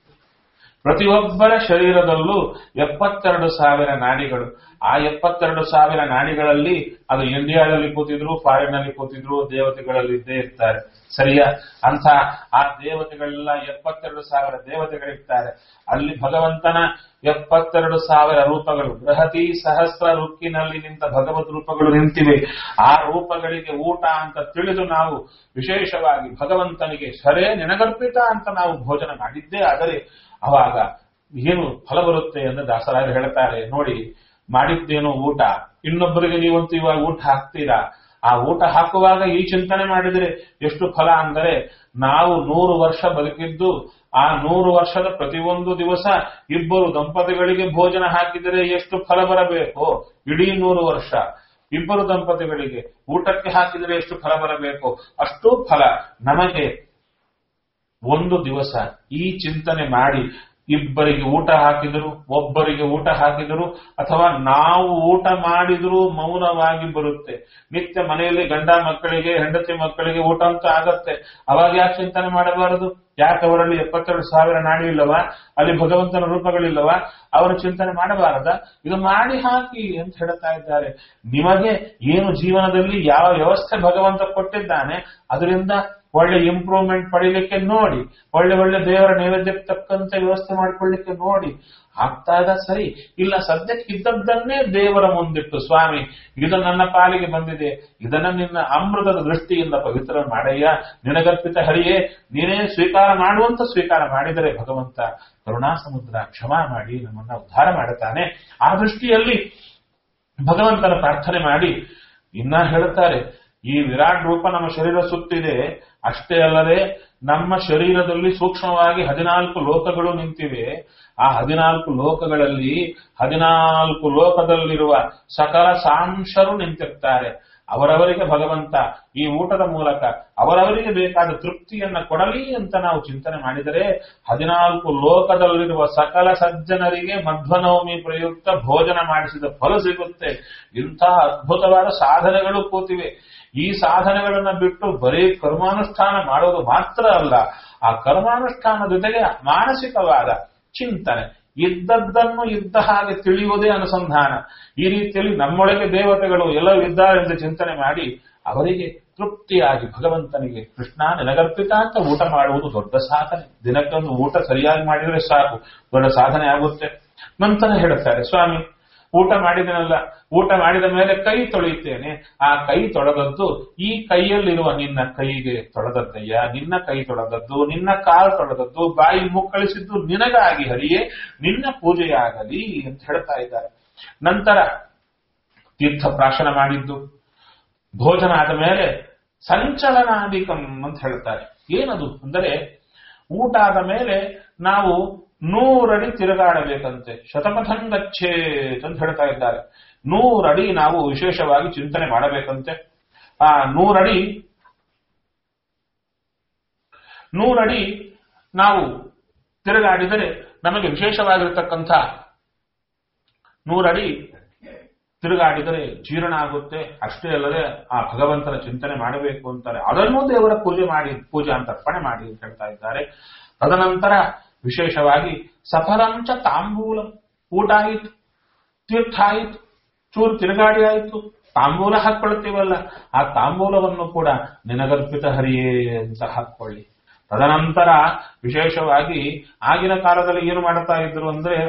ಪ್ರತಿಯೊಬ್ಬರ ಶರೀರದಲ್ಲೂ ಎಪ್ಪತ್ತೆರಡು ಸಾವಿರ ನಾಡಿಗಳು ಆ ಎಪ್ಪತ್ತೆರಡು ಸಾವಿರ ನಾಡಿಗಳಲ್ಲಿ ಅದು ಇಂಡಿಯಾದಲ್ಲಿ ಕೂತಿದ್ರು ಫಾರಿನ್ ನಲ್ಲಿ ಕೂತಿದ್ರು ದೇವತೆಗಳಲ್ಲಿ ಇದ್ದೇ ಇರ್ತಾರೆ ಸರಿಯಾ ಅಂತ ಆ ದೇವತೆಗಳೆಲ್ಲ ಎಪ್ಪತ್ತೆರಡು ಸಾವಿರ ದೇವತೆಗಳಿರ್ತಾರೆ ಅಲ್ಲಿ ಭಗವಂತನ ಎಪ್ಪತ್ತೆರಡು ಸಾವಿರ ರೂಪಗಳು ಬೃಹತಿ ಸಹಸ್ರ ರುಕ್ಕಿನಲ್ಲಿ ನಿಂತ ಭಗವದ್ ರೂಪಗಳು ನಿಂತಿವೆ ಆ ರೂಪಗಳಿಗೆ ಊಟ ಅಂತ ತಿಳಿದು ನಾವು ವಿಶೇಷವಾಗಿ ಭಗವಂತನಿಗೆ ಸರೇ ನಿನಗರ್ಪಿತ ಅಂತ ನಾವು ಭೋಜನ ಮಾಡಿದ್ದೇ ಆದರೆ ಅವಾಗ ಏನು ಫಲ ಬರುತ್ತೆ ಎಂದು ದಾಸರಾಯರು ಹೇಳ್ತಾರೆ ನೋಡಿ ಮಾಡಿದ್ದೇನು ಊಟ ಇನ್ನೊಬ್ಬರಿಗೆ ನೀವಂತೂ ಇವಾಗ ಊಟ ಹಾಕ್ತೀರಾ ಆ ಊಟ ಹಾಕುವಾಗ ಈ ಚಿಂತನೆ ಮಾಡಿದರೆ ಎಷ್ಟು ಫಲ ಅಂದರೆ ನಾವು ನೂರು ವರ್ಷ ಬದುಕಿದ್ದು ಆ ನೂರು ವರ್ಷದ ಪ್ರತಿಯೊಂದು ದಿವಸ ಇಬ್ಬರು ದಂಪತಿಗಳಿಗೆ ಭೋಜನ ಹಾಕಿದರೆ ಎಷ್ಟು ಫಲ ಬರಬೇಕು ಇಡೀ ನೂರು ವರ್ಷ ಇಬ್ಬರು ದಂಪತಿಗಳಿಗೆ ಊಟಕ್ಕೆ ಹಾಕಿದರೆ ಎಷ್ಟು ಫಲ ಬರಬೇಕು ಅಷ್ಟೂ ಫಲ ನಮಗೆ ಒಂದು ದಿವಸ ಈ ಚಿಂತನೆ ಮಾಡಿ ಇಬ್ಬರಿಗೆ ಊಟ ಹಾಕಿದರು ಒಬ್ಬರಿಗೆ ಊಟ ಹಾಕಿದರು ಅಥವಾ ನಾವು ಊಟ ಮಾಡಿದರೂ ಮೌನವಾಗಿ ಬರುತ್ತೆ ನಿತ್ಯ ಮನೆಯಲ್ಲಿ ಗಂಡ ಮಕ್ಕಳಿಗೆ ಹೆಂಡತಿ ಮಕ್ಕಳಿಗೆ ಊಟ ಅಂತ ಆಗತ್ತೆ ಅವಾಗ ಯಾಕೆ ಚಿಂತನೆ ಮಾಡಬಾರದು ಯಾಕೆ ಅವರಲ್ಲಿ ಎಪ್ಪತ್ತೆರಡು ಸಾವಿರ ನಾಡಿ ಇಲ್ಲವಾ ಅಲ್ಲಿ ಭಗವಂತನ ರೂಪಗಳಿಲ್ಲವಾ ಅವರ ಚಿಂತನೆ ಮಾಡಬಾರದ ಇದು ಮಾಡಿ ಹಾಕಿ ಅಂತ ಹೇಳ್ತಾ ಇದ್ದಾರೆ ನಿಮಗೆ ಏನು ಜೀವನದಲ್ಲಿ ಯಾವ ವ್ಯವಸ್ಥೆ ಭಗವಂತ ಕೊಟ್ಟಿದ್ದಾನೆ ಅದರಿಂದ ಒಳ್ಳೆ ಇಂಪ್ರೂವ್ಮೆಂಟ್ ಪಡಿಲಿಕ್ಕೆ ನೋಡಿ ಒಳ್ಳೆ ಒಳ್ಳೆ ದೇವರ ನೈವೇದ್ಯಕ್ಕೆ ತಕ್ಕಂತೆ ವ್ಯವಸ್ಥೆ ಮಾಡ್ಕೊಳ್ಳಿಕ್ಕೆ ನೋಡಿ ಆಗ್ತಾ ಇದ ಸರಿ ಇಲ್ಲ ಸದ್ಯಕ್ಕೆ ಇದ್ದದ್ದನ್ನೇ ದೇವರ ಮುಂದಿಟ್ಟು ಸ್ವಾಮಿ ಇದು ನನ್ನ ಪಾಲಿಗೆ ಬಂದಿದೆ ಇದನ್ನ ನಿನ್ನ ಅಮೃತದ ದೃಷ್ಟಿಯಿಂದ ಪವಿತ್ರ ಮಾಡಯ್ಯ ನಿನಗರ್ಪಿತ ಹರಿಯೇ ನೀನೇ ಸ್ವೀಕಾರ ಮಾಡುವಂತ ಸ್ವೀಕಾರ ಮಾಡಿದರೆ ಭಗವಂತ ಕರುಣಾ ಸಮುದ್ರ ಕ್ಷಮಾ ಮಾಡಿ ನಮ್ಮನ್ನ ಉದ್ಧಾರ ಮಾಡುತ್ತಾನೆ ಆ ದೃಷ್ಟಿಯಲ್ಲಿ ಭಗವಂತನ ಪ್ರಾರ್ಥನೆ ಮಾಡಿ ಇನ್ನ ಹೇಳುತ್ತಾರೆ ಈ ವಿರಾಟ್ ರೂಪ ನಮ್ಮ ಶರೀರ ಸುತ್ತಿದೆ ಅಷ್ಟೇ ಅಲ್ಲದೆ ನಮ್ಮ ಶರೀರದಲ್ಲಿ ಸೂಕ್ಷ್ಮವಾಗಿ ಹದಿನಾಲ್ಕು ಲೋಕಗಳು ನಿಂತಿವೆ ಆ ಹದಿನಾಲ್ಕು ಲೋಕಗಳಲ್ಲಿ ಹದಿನಾಲ್ಕು ಲೋಕದಲ್ಲಿರುವ ಸಕಲ ಸಾಂಶರು ನಿಂತಿರ್ತಾರೆ ಅವರವರಿಗೆ ಭಗವಂತ ಈ ಊಟದ ಮೂಲಕ ಅವರವರಿಗೆ ಬೇಕಾದ ತೃಪ್ತಿಯನ್ನ ಕೊಡಲಿ ಅಂತ ನಾವು ಚಿಂತನೆ ಮಾಡಿದರೆ ಹದಿನಾಲ್ಕು ಲೋಕದಲ್ಲಿರುವ ಸಕಲ ಸಜ್ಜನರಿಗೆ ಮಧ್ವನವಮಿ ಪ್ರಯುಕ್ತ ಭೋಜನ ಮಾಡಿಸಿದ ಫಲ ಸಿಗುತ್ತೆ ಇಂಥ ಅದ್ಭುತವಾದ ಸಾಧನೆಗಳು ಕೂತಿವೆ ಈ ಸಾಧನೆಗಳನ್ನ ಬಿಟ್ಟು ಬರೀ ಕರ್ಮಾನುಷ್ಠಾನ ಮಾಡೋದು ಮಾತ್ರ ಅಲ್ಲ ಆ ಕರ್ಮಾನುಷ್ಠಾನ ಜೊತೆಗೆ ಮಾನಸಿಕವಾದ ಚಿಂತನೆ ಇದ್ದದ್ದನ್ನು ಇದ್ದ ಹಾಗೆ ತಿಳಿಯುವುದೇ ಅನುಸಂಧಾನ ಈ ರೀತಿಯಲ್ಲಿ ನಮ್ಮೊಳಗೆ ದೇವತೆಗಳು ಎಲ್ಲವೂ ಇದ್ದಾರೆ ಎಂದು ಚಿಂತನೆ ಮಾಡಿ ಅವರಿಗೆ ತೃಪ್ತಿಯಾಗಿ ಭಗವಂತನಿಗೆ ಕೃಷ್ಣ ನಿನಗರ್ಪಿತ ಅಂತ ಊಟ ಮಾಡುವುದು ದೊಡ್ಡ ಸಾಧನೆ ದಿನಕ್ಕೊಂದು ಊಟ ಸರಿಯಾಗಿ ಮಾಡಿದರೆ ಸಾಕು ದೊಡ್ಡ ಸಾಧನೆ ಆಗುತ್ತೆ ನಂತರ ಹೇಳುತ್ತಾರೆ ಸ್ವಾಮಿ ಊಟ ಮಾಡಿದನಲ್ಲ ಊಟ ಮಾಡಿದ ಮೇಲೆ ಕೈ ತೊಳೆಯುತ್ತೇನೆ ಆ ಕೈ ತೊಳೆದದ್ದು ಈ ಕೈಯಲ್ಲಿರುವ ನಿನ್ನ ಕೈಗೆ ತೊಳೆದದ್ದಯ್ಯ ನಿನ್ನ ಕೈ ತೊಳೆದದ್ದು ನಿನ್ನ ಕಾಲು ತೊಳೆದದ್ದು ಬಾಯಿ ಮುಕ್ಕಳಿಸಿದ್ದು ನಿನಗಾಗಿ ಹರಿಯೇ ನಿನ್ನ ಪೂಜೆಯಾಗಲಿ ಅಂತ ಹೇಳ್ತಾ ಇದ್ದಾರೆ ನಂತರ ತೀರ್ಥ ಪ್ರಾಶನ ಮಾಡಿದ್ದು ಭೋಜನ ಆದ ಮೇಲೆ ಸಂಚಲನಾಧಿಕಂ ಅಂತ ಹೇಳ್ತಾರೆ ಏನದು ಅಂದರೆ ಊಟ ಆದ ಮೇಲೆ ನಾವು ನೂರಡಿ ತಿರುಗಾಡಬೇಕಂತೆ ಶತಪಥಂಗಚ್ಚೇತ್ ಅಂತ ಹೇಳ್ತಾ ಇದ್ದಾರೆ ನೂರಡಿ ನಾವು ವಿಶೇಷವಾಗಿ ಚಿಂತನೆ ಮಾಡಬೇಕಂತೆ ಆ ನೂರಡಿ ನೂರಡಿ ನಾವು ತಿರುಗಾಡಿದರೆ ನಮಗೆ ವಿಶೇಷವಾಗಿರತಕ್ಕಂಥ ನೂರಡಿ ತಿರುಗಾಡಿದರೆ ಜೀರ್ಣ ಆಗುತ್ತೆ ಅಷ್ಟೇ ಅಲ್ಲದೆ ಆ ಭಗವಂತನ ಚಿಂತನೆ ಮಾಡಬೇಕು ಅಂತಾರೆ ಅದನ್ನೂ ದೇವರ ಪೂಜೆ ಮಾಡಿ ಪೂಜಾ ಅಂತ ಅರ್ಪಣೆ ಮಾಡಿ ಅಂತ ಹೇಳ್ತಾ ಇದ್ದಾರೆ ತದನಂತರ ವಿಶೇಷವಾಗಿ ಸಫಲಂಚ ತಾಂಬೂಲ ಊಟ ಆಯಿತು ತೀರ್ಥ ಆಯಿತು ಚೂರು ತಿರುಗಾಡಿ ಆಯಿತು ತಾಂಬೂಲ ಹಾಕ್ಕೊಳ್ತೀವಲ್ಲ ಆ ತಾಂಬೂಲವನ್ನು ಕೂಡ ನಿನಗರ್ಪಿತ ಹರಿಯೇ ಅಂತ ಹಾಕ್ಕೊಳ್ಳಿ ತದನಂತರ ವಿಶೇಷವಾಗಿ ಆಗಿನ ಕಾಲದಲ್ಲಿ ಏನು ಮಾಡ್ತಾ ಇದ್ರು ಅಂದ್ರೆ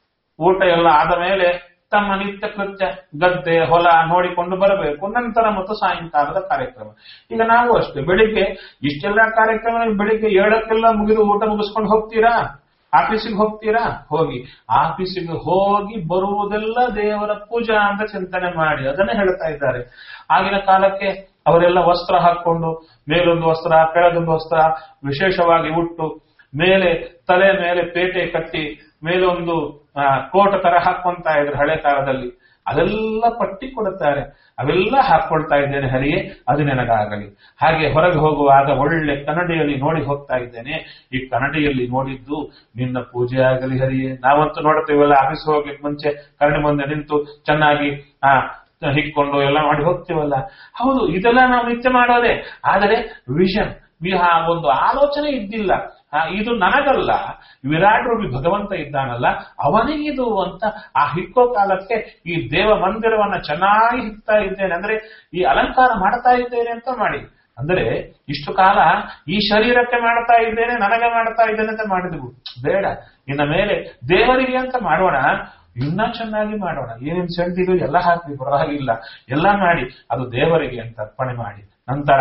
ಊಟ ಎಲ್ಲ ಆದ ಮೇಲೆ ತಮ್ಮ ನಿತ್ಯ ಕೃತ್ಯ ಗದ್ದೆ ಹೊಲ ನೋಡಿಕೊಂಡು ಬರಬೇಕು ನಂತರ ಮತ್ತು ಸಾಯಂಕಾಲದ ಕಾರ್ಯಕ್ರಮ ಈಗ ನಾವು ಅಷ್ಟೇ ಬೆಳಿಗ್ಗೆ ಇಷ್ಟೆಲ್ಲ ಕಾರ್ಯಕ್ರಮ ಬೆಳಿಗ್ಗೆ ಏಳಕ್ಕೆಲ್ಲ ಮುಗಿದು ಊಟ ಮುಗಿಸ್ಕೊಂಡು ಹೋಗ್ತೀರಾ ಆಫೀಸಿಗೆ ಹೋಗ್ತೀರಾ ಹೋಗಿ ಆಫೀಸಿಗೆ ಹೋಗಿ ಬರುವುದೆಲ್ಲ ದೇವರ ಪೂಜಾ ಅಂತ ಚಿಂತನೆ ಮಾಡಿ ಅದನ್ನೇ ಹೇಳ್ತಾ ಇದ್ದಾರೆ ಆಗಿನ ಕಾಲಕ್ಕೆ ಅವರೆಲ್ಲ ವಸ್ತ್ರ ಹಾಕೊಂಡು ಮೇಲೊಂದು ವಸ್ತ್ರ ಕೆಳಗೊಂದು ವಸ್ತ್ರ ವಿಶೇಷವಾಗಿ ಉಟ್ಟು ಮೇಲೆ ತಲೆ ಮೇಲೆ ಪೇಟೆ ಕಟ್ಟಿ ಮೇಲೊಂದು ಆ, ಕೋಟ ತರ ಹಾಕೊಂತ ಇದ್ರು ಹಳೆ ಕಾಲದಲ್ಲಿ ಅದೆಲ್ಲ ಪಟ್ಟಿ ಕೊಡುತ್ತಾರೆ ಅವೆಲ್ಲ ಹಾಕೊಳ್ತಾ ಇದ್ದೇನೆ ಹರಿಯೇ ಅದು ನನಗಾಗಲಿ ಹಾಗೆ ಹೊರಗೆ ಹೋಗುವಾಗ ಒಳ್ಳೆ ಕನ್ನಡಿಯಲ್ಲಿ ನೋಡಿ ಹೋಗ್ತಾ ಇದ್ದೇನೆ ಈ ಕನ್ನಡಿಯಲ್ಲಿ ನೋಡಿದ್ದು ನಿನ್ನ ಪೂಜೆ ಆಗಲಿ ಹರಿಯೇ ನಾವಂತೂ ನೋಡ್ತೇವಲ್ಲ ಆಫೀಸ್ ಹೋಗ್ಲಿಕ್ಕೆ ಮುಂಚೆ ಕನ್ನಡಿ ಮುಂದೆ ನಿಂತು ಚೆನ್ನಾಗಿ ಆ ಹಿಕ್ಕೊಂಡು ಎಲ್ಲ ಮಾಡಿ ಹೋಗ್ತೀವಲ್ಲ ಹೌದು ಇದೆಲ್ಲ ನಾವು ನಿತ್ಯ ಮಾಡೋದೇ ಆದರೆ ವಿಷನ್ ಆ ಒಂದು ಆಲೋಚನೆ ಇದ್ದಿಲ್ಲ ಆ, ಇದು ನನಗಲ್ಲ ವಿರಾಟ್ ರೂಪಿ ಭಗವಂತ ಇದ್ದಾನಲ್ಲ ಅವನಿಗಿದು ಅಂತ ಆ ಹಿಕ್ಕೋ ಕಾಲಕ್ಕೆ ಈ ದೇವ ಮಂದಿರವನ್ನ ಚೆನ್ನಾಗಿ ಹಿಕ್ತಾ ಇದ್ದೇನೆ ಅಂದ್ರೆ ಈ ಅಲಂಕಾರ ಮಾಡ್ತಾ ಇದ್ದೇನೆ ಅಂತ ಮಾಡಿ ಅಂದ್ರೆ ಇಷ್ಟು ಕಾಲ ಈ ಶರೀರಕ್ಕೆ ಮಾಡ್ತಾ ಇದ್ದೇನೆ ನನಗೆ ಮಾಡ್ತಾ ಇದ್ದೇನೆ ಅಂತ ಮಾಡಿದ್ವು ಬೇಡ ಇನ್ನ ಮೇಲೆ ದೇವರಿಗೆ ಅಂತ ಮಾಡೋಣ ಇನ್ನ ಚೆನ್ನಾಗಿ ಮಾಡೋಣ ಏನೇನ್ ಸೆಂಟಿದು ಎಲ್ಲ ಹಾಕಿ ಪರವಾಗಿಲ್ಲ ಎಲ್ಲ ಮಾಡಿ ಅದು ದೇವರಿಗೆ ಅಂತ ಅರ್ಪಣೆ ಮಾಡಿ ನಂತರ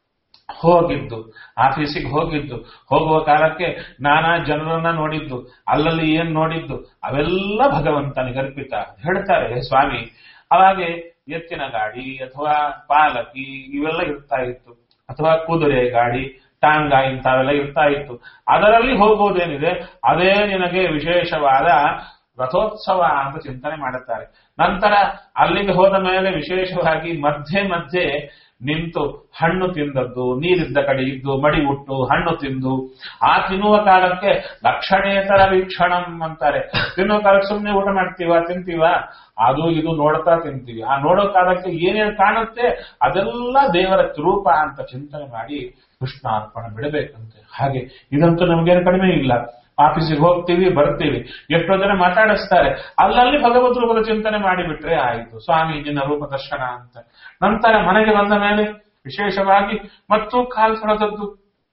ಹೋಗಿದ್ದು ಆಫೀಸಿಗೆ ಹೋಗಿದ್ದು ಹೋಗುವ ಕಾಲಕ್ಕೆ ನಾನಾ ಜನರನ್ನ ನೋಡಿದ್ದು ಅಲ್ಲಲ್ಲಿ ಏನ್ ನೋಡಿದ್ದು ಅವೆಲ್ಲ ಭಗವಂತನಿಗೆ ಅರ್ಪಿತ ಹೇಳ್ತಾರೆ ಸ್ವಾಮಿ ಅವಾಗೆ ಎತ್ತಿನ ಗಾಡಿ ಅಥವಾ ಪಾಲಕಿ ಇವೆಲ್ಲ ಇರ್ತಾ ಇತ್ತು ಅಥವಾ ಕುದುರೆ ಗಾಡಿ ಟಾಂಗ ಇಂಥವೆಲ್ಲ ಇರ್ತಾ ಇತ್ತು ಅದರಲ್ಲಿ ಹೋಗುವುದೇನಿದೆ ಅದೇ ನಿನಗೆ ವಿಶೇಷವಾದ ರಥೋತ್ಸವ ಅಂತ ಚಿಂತನೆ ಮಾಡುತ್ತಾರೆ ನಂತರ ಅಲ್ಲಿಗೆ ಹೋದ ಮೇಲೆ ವಿಶೇಷವಾಗಿ ಮಧ್ಯೆ ಮಧ್ಯೆ ನಿಂತು ಹಣ್ಣು ತಿಂದದ್ದು ನೀರಿದ್ದ ಕಡೆ ಇದ್ದು ಮಡಿ ಉಟ್ಟು ಹಣ್ಣು ತಿಂದು ಆ ತಿನ್ನುವ ಕಾಲಕ್ಕೆ ಲಕ್ಷಣೇತರ ವೀಕ್ಷಣಂ ಅಂತಾರೆ ತಿನ್ನುವ ಕಾಲಕ್ಕೆ ಸುಮ್ಮನೆ ಊಟ ಮಾಡ್ತೀವ ತಿಂತೀವ ಅದು ಇದು ನೋಡ್ತಾ ತಿಂತೀವಿ ಆ ನೋಡೋ ಕಾಲಕ್ಕೆ ಏನೇನು ಕಾಣುತ್ತೆ ಅದೆಲ್ಲ ದೇವರ ರೂಪ ಅಂತ ಚಿಂತನೆ ಮಾಡಿ ಕೃಷ್ಣಾರ್ಪಣ ಬಿಡಬೇಕಂತೆ ಹಾಗೆ ಇದಂತೂ ನಮಗೇನು ಕಡಿಮೆ ಇಲ್ಲ ಆಫೀಸಿಗೆ ಹೋಗ್ತೀವಿ ಬರ್ತೀವಿ ಎಷ್ಟೋ ಜನ ಮಾತಾಡಿಸ್ತಾರೆ ಅಲ್ಲಲ್ಲಿ ಭಗವದ್ ರೂಪದ ಚಿಂತನೆ ಮಾಡಿಬಿಟ್ರೆ ಆಯಿತು ಸ್ವಾಮಿ ನಿನ್ನ ರೂಪ ದರ್ಶನ ಅಂತ ನಂತರ ಮನೆಗೆ ಬಂದ ಮೇಲೆ ವಿಶೇಷವಾಗಿ ಮತ್ತು ಕಾಲ್ ತೊಳೆದದ್ದು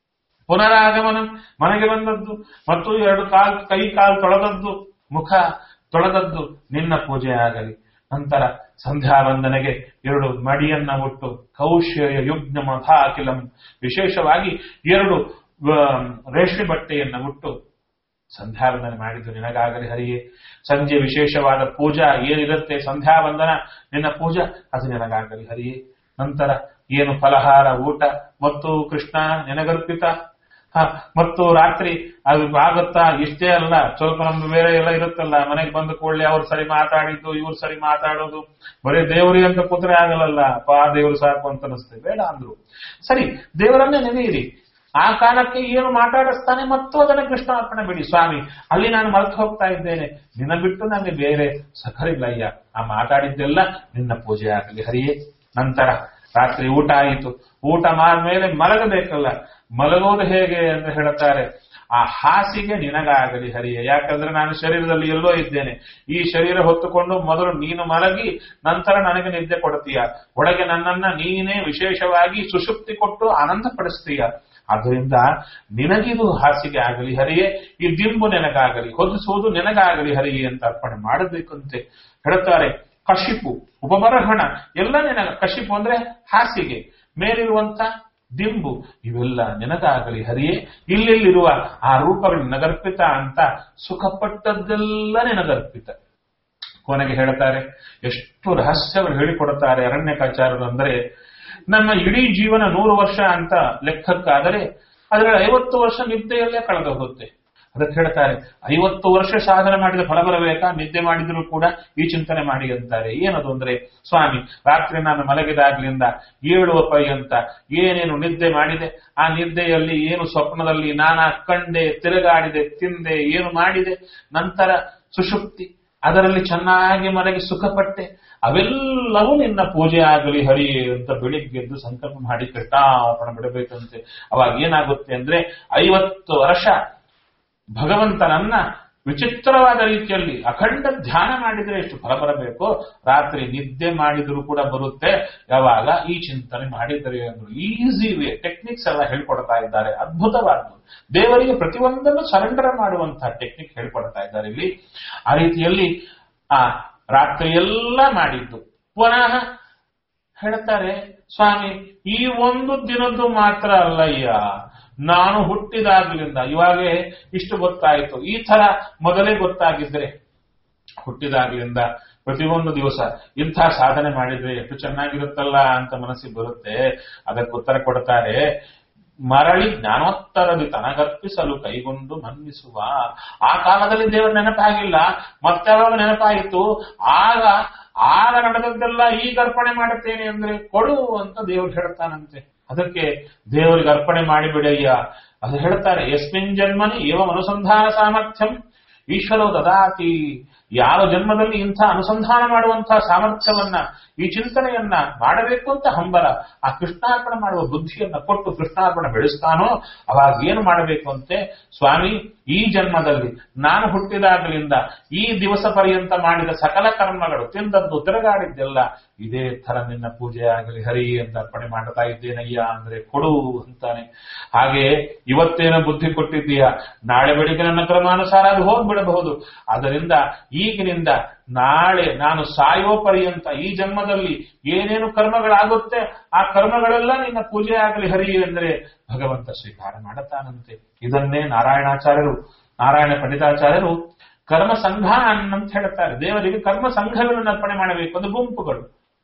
ಪುನರಾಗಮನ ಮನೆಗೆ ಬಂದದ್ದು ಮತ್ತು ಎರಡು ಕಾಲ್ ಕೈ ಕಾಲು ತೊಳೆದದ್ದು ಮುಖ ತೊಳೆದದ್ದು ನಿನ್ನ ಪೂಜೆ ಆಗಲಿ ನಂತರ ಸಂಧ್ಯಾ ವಂದನೆಗೆ ಎರಡು ಮಡಿಯನ್ನ ಉಟ್ಟು ಕೌಶ್ಯ ಯುಗ್ನ ಮಥಾಕಿಲಂ ವಿಶೇಷವಾಗಿ ಎರಡು ಆ, ರೇಷ್ಮೆ ಬಟ್ಟೆಯನ್ನ ಉಟ್ಟು ಸಂಧ್ಯಾವಂದನೆ ಮಾಡಿದ್ದು ನಿನಗಾಗಲಿ ಹರಿಯೇ ಸಂಜೆ ವಿಶೇಷವಾದ ಪೂಜಾ ಏನಿರುತ್ತೆ ಸಂಧ್ಯಾ ವಂದನ ನಿನ್ನ ಪೂಜಾ ಅದು ನಿನಗಾಗಲಿ ಹರಿಯೇ ನಂತರ ಏನು ಫಲಹಾರ ಊಟ ಮತ್ತು ಕೃಷ್ಣ ನಿನಗರ್ಪಿತ ಹ, ಮತ್ತು ರಾತ್ರಿ ಅದು ಆಗುತ್ತಾ ಇಷ್ಟೇ ಅಲ್ಲ ಸ್ವಲ್ಪ ನಮ್ದು ಬೇರೆ ಎಲ್ಲ ಇರುತ್ತಲ್ಲ ಮನೆಗೆ ಬಂದ ಕೂಡಲೇ ಅವ್ರು ಸರಿ ಮಾತಾಡಿದ್ದು ಇವ್ರು ಸರಿ ಮಾತಾಡೋದು ಬರೀ ದೇವ್ರಿ ಅಂತ ಕೂತ್ರೆ ಆಗಲ್ಲಲ್ಲ ಪಾ ದೇವ್ರು ಸಾಕು ಅಂತ ಅನಿಸ್ತದೆ ಬೇಡ ಅಂದ್ರು ಸರಿ ದೇವರನ್ನೇ ನೆನೆಯಿರಿ ಆ ಕಾಲಕ್ಕೆ ಏನು ಮಾತಾಡಿಸ್ತಾನೆ ಮತ್ತು ಅದನ್ನ ಕೃಷ್ಣಾರ್ಪಣೆ ಬಿಡಿ ಸ್ವಾಮಿ ಅಲ್ಲಿ ನಾನು ಮರೆತು ಹೋಗ್ತಾ ಇದ್ದೇನೆ ನಿನ್ನ ಬಿಟ್ಟು ನನಗೆ ಬೇರೆ ಸಖರಿಲ್ಲಯ್ಯ ಆ ಮಾತಾಡಿದ್ದೆಲ್ಲ ನಿನ್ನ ಪೂಜೆ ಆಗಲಿ ಹರಿಯೇ ನಂತರ ರಾತ್ರಿ ಊಟ ಆಯಿತು ಊಟ ಮೇಲೆ ಮಲಗಬೇಕಲ್ಲ ಮಲಗೋದು ಹೇಗೆ ಅಂತ ಹೇಳ್ತಾರೆ ಆ ಹಾಸಿಗೆ ನಿನಗಾಗಲಿ ಹರಿಯೇ ಯಾಕಂದ್ರೆ ನಾನು ಶರೀರದಲ್ಲಿ ಎಲ್ಲೋ ಇದ್ದೇನೆ ಈ ಶರೀರ ಹೊತ್ತುಕೊಂಡು ಮೊದಲು ನೀನು ಮಲಗಿ ನಂತರ ನನಗೆ ನಿದ್ದೆ ಕೊಡ್ತೀಯ ಒಳಗೆ ನನ್ನನ್ನ ನೀನೇ ವಿಶೇಷವಾಗಿ ಸುಷುಪ್ತಿ ಕೊಟ್ಟು ಆನಂದ ಪಡಿಸ್ತೀಯ ಆದ್ದರಿಂದ ನಿನಗಿದು ಹಾಸಿಗೆ ಆಗಲಿ ಹರಿಯೇ ಈ ದಿಂಬು ನಿನಗಾಗಲಿ ಹೊದಿಸುವುದು ನಿನಗಾಗಲಿ ಹರಿಯೇ ಅಂತ ಅರ್ಪಣೆ ಮಾಡಬೇಕಂತೆ ಹೇಳ್ತಾರೆ ಕಶಿಪು ಉಪಬರಹಣ ಎಲ್ಲ ನಿನಗ ಕಶಿಪು ಅಂದ್ರೆ ಹಾಸಿಗೆ ಮೇಲಿರುವಂತ ದಿಂಬು ಇವೆಲ್ಲ ನಿನಗಾಗಲಿ ಹರಿಯೇ ಇಲ್ಲೆಲ್ಲಿರುವ ಆ ರೂಪಗಳು ನಿನಗರ್ಪಿತ ಅಂತ ಸುಖಪಟ್ಟದ್ದೆಲ್ಲ ನಿನಗರ್ಪಿತ ಕೊನೆಗೆ ಹೇಳ್ತಾರೆ ಎಷ್ಟು ರಹಸ್ಯವನ್ನು ಹೇಳಿಕೊಡುತ್ತಾರೆ ಅರಣ್ಯಕಾಚಾರರು ಅಂದ್ರೆ ನಮ್ಮ ಇಡೀ ಜೀವನ ನೂರು ವರ್ಷ ಅಂತ ಲೆಕ್ಕಕ್ಕಾದರೆ ಅದರಲ್ಲಿ ಐವತ್ತು ವರ್ಷ ನಿದ್ದೆಯಲ್ಲೇ ಕಳೆದು ಹೋಗುತ್ತೆ ಅದಕ್ಕೆ ಹೇಳ್ತಾರೆ ಐವತ್ತು ವರ್ಷ ಸಾಧನೆ ಮಾಡಿದ ಫಲ ಬರಬೇಕಾ ನಿದ್ದೆ ಮಾಡಿದ್ರು ಕೂಡ ಈ ಚಿಂತನೆ ಮಾಡಿ ಅಂತಾರೆ ಏನದು ಅಂದ್ರೆ ಸ್ವಾಮಿ ರಾತ್ರಿ ನಾನು ಮಲಗಿದಾಗ್ಲಿಂದ ಏಳುವ ಪರ್ಯಂತ ಏನೇನು ನಿದ್ದೆ ಮಾಡಿದೆ ಆ ನಿದ್ದೆಯಲ್ಲಿ ಏನು ಸ್ವಪ್ನದಲ್ಲಿ ನಾನಾ ಕಂಡೆ ತಿರುಗಾಡಿದೆ ತಿಂದೆ ಏನು ಮಾಡಿದೆ ನಂತರ ಸುಷುಪ್ತಿ ಅದರಲ್ಲಿ ಚೆನ್ನಾಗಿ ಮಲಗಿ ಸುಖಪಟ್ಟೆ ಅವೆಲ್ಲವೂ ನಿನ್ನ ಪೂಜೆ ಆಗಲಿ ಹರಿ ಅಂತ ಬೆಳಿಗ್ಗೆದ್ದು ಸಂಕಲ್ಪ ಮಾಡಿ ಕೃಷ್ಣಾರ್ಪಣ ಬಿಡಬೇಕಂತೆ ಅವಾಗ ಏನಾಗುತ್ತೆ ಅಂದ್ರೆ ಐವತ್ತು ವರ್ಷ ಭಗವಂತನನ್ನ ವಿಚಿತ್ರವಾದ ರೀತಿಯಲ್ಲಿ ಅಖಂಡ ಧ್ಯಾನ ಮಾಡಿದ್ರೆ ಎಷ್ಟು ಫಲ ಬರಬೇಕು ರಾತ್ರಿ ನಿದ್ದೆ ಮಾಡಿದ್ರು ಕೂಡ ಬರುತ್ತೆ ಯಾವಾಗ ಈ ಚಿಂತನೆ ಮಾಡಿದರೆ ಅಂದ್ರು ಈಸಿ ವೇ ಟೆಕ್ನಿಕ್ಸ್ ಎಲ್ಲ ಹೇಳ್ಕೊಡ್ತಾ ಇದ್ದಾರೆ ಅದ್ಭುತವಾದ್ದು ದೇವರಿಗೆ ಪ್ರತಿಯೊಂದನ್ನು ಸರೆಂಡರ್ ಮಾಡುವಂತಹ ಟೆಕ್ನಿಕ್ ಹೇಳ್ಕೊಡ್ತಾ ಇದ್ದಾರೆ ಇಲ್ಲಿ ಆ ರೀತಿಯಲ್ಲಿ ಆ ರಾತ್ರಿ ಎಲ್ಲ ಮಾಡಿದ್ದು ಪುನಃ ಹೇಳ್ತಾರೆ ಸ್ವಾಮಿ ಈ ಒಂದು ದಿನದ್ದು ಮಾತ್ರ ಅಲ್ಲಯ್ಯ ನಾನು ಹುಟ್ಟಿದಾಗ್ಲಿಂದ ಇವಾಗೇ ಇಷ್ಟು ಗೊತ್ತಾಯಿತು ಈ ತರ ಮೊದಲೇ ಗೊತ್ತಾಗಿದ್ರೆ ಹುಟ್ಟಿದಾಗ್ಲಿಂದ ಪ್ರತಿಯೊಂದು ದಿವಸ ಇಂಥ ಸಾಧನೆ ಮಾಡಿದ್ರೆ ಎಷ್ಟು ಚೆನ್ನಾಗಿರುತ್ತಲ್ಲ ಅಂತ ಮನಸ್ಸಿಗೆ ಬರುತ್ತೆ ಅದಕ್ಕೆ ಉತ್ತರ ಕೊಡ್ತಾರೆ ಮರಳಿ ಜ್ಞಾನೋತ್ತರದಿ ತನಗರ್ಪಿಸಲು ಕೈಗೊಂಡು ಮನ್ನಿಸುವ ಆ ಕಾಲದಲ್ಲಿ ದೇವರ ನೆನಪಾಗಿಲ್ಲ ಮತ್ತೆ ಅವಾಗ ನೆನಪಾಯಿತು ಆಗ ಆಗ ನಡೆದದ್ದೆಲ್ಲ ಈಗ ಅರ್ಪಣೆ ಮಾಡುತ್ತೇನೆ ಅಂದ್ರೆ ಕೊಡು ಅಂತ ದೇವರು ಹೇಳ್ತಾನಂತೆ ಅದಕ್ಕೆ ದೇವರಿಗೆ ಅರ್ಪಣೆ ಮಾಡಿಬಿಡಯ್ಯ ಅದು ಹೇಳ್ತಾರೆ ಯಸ್ಮಿನ್ ಜನ್ಮನಿ ಏವ ಅನುಸಂಧಾನ ಸಾಮರ್ಥ್ಯಂ ಈಶ್ವರೋ ದದಾತಿ ಯಾವ ಜನ್ಮದಲ್ಲಿ ಇಂಥ ಅನುಸಂಧಾನ ಮಾಡುವಂತಹ ಸಾಮರ್ಥ್ಯವನ್ನ ಈ ಚಿಂತನೆಯನ್ನ ಮಾಡಬೇಕು ಅಂತ ಹಂಬಲ ಆ ಕೃಷ್ಣಾರ್ಪಣೆ ಮಾಡುವ ಬುದ್ಧಿಯನ್ನ ಕೊಟ್ಟು ಕೃಷ್ಣಾರ್ಪಣೆ ಬೆಳೆಸ್ತಾನೋ ಅವಾಗ ಏನು ಮಾಡಬೇಕು ಅಂತೆ ಸ್ವಾಮಿ ಈ ಜನ್ಮದಲ್ಲಿ ನಾನು ಹುಟ್ಟಿದಾಗಲಿಂದ ಈ ದಿವಸ ಪರ್ಯಂತ ಮಾಡಿದ ಸಕಲ ಕರ್ಮಗಳು ತಿಂದದ್ದು ತಿರುಗಾಡಿದ್ದೆಲ್ಲ ಇದೇ ತರ ನಿನ್ನ ಪೂಜೆ ಆಗಲಿ ಹರಿ ಅಂತ ಅರ್ಪಣೆ ಮಾಡ್ತಾ ಇದ್ದೇನಯ್ಯ ಅಂದ್ರೆ ಕೊಡು ಅಂತಾನೆ ಹಾಗೆ ಇವತ್ತೇನೋ ಬುದ್ಧಿ ಕೊಟ್ಟಿದ್ದೀಯ ನಾಳೆ ಬೆಳಿಗ್ಗೆ ನನ್ನ ಕ್ರಮಾನುಸಾರ ಅದು ಹೋಗ್ಬಿಡಬಹುದು ಅದರಿಂದ ಈಗಿನಿಂದ ನಾಳೆ ನಾನು ಸಾಯೋ ಪರ್ಯಂತ ಈ ಜನ್ಮದಲ್ಲಿ ಏನೇನು ಕರ್ಮಗಳಾಗುತ್ತೆ ಆ ಕರ್ಮಗಳೆಲ್ಲ ನಿನ್ನ ಪೂಜೆ ಆಗಲಿ ಹರಿ ಎಂದರೆ ಭಗವಂತ ಸ್ವೀಕಾರ ಮಾಡುತ್ತಾನಂತೆ ಇದನ್ನೇ ನಾರಾಯಣಾಚಾರ್ಯರು ನಾರಾಯಣ ಪಂಡಿತಾಚಾರ್ಯರು ಕರ್ಮ ಸಂಘ ಅಂತ ಹೇಳ್ತಾರೆ ದೇವರಿಗೆ ಕರ್ಮ ಸಂಘಗಳನ್ನು ಅರ್ಪಣೆ ಮಾಡಬೇಕು ಅದು ಗುಂಪುಗಳು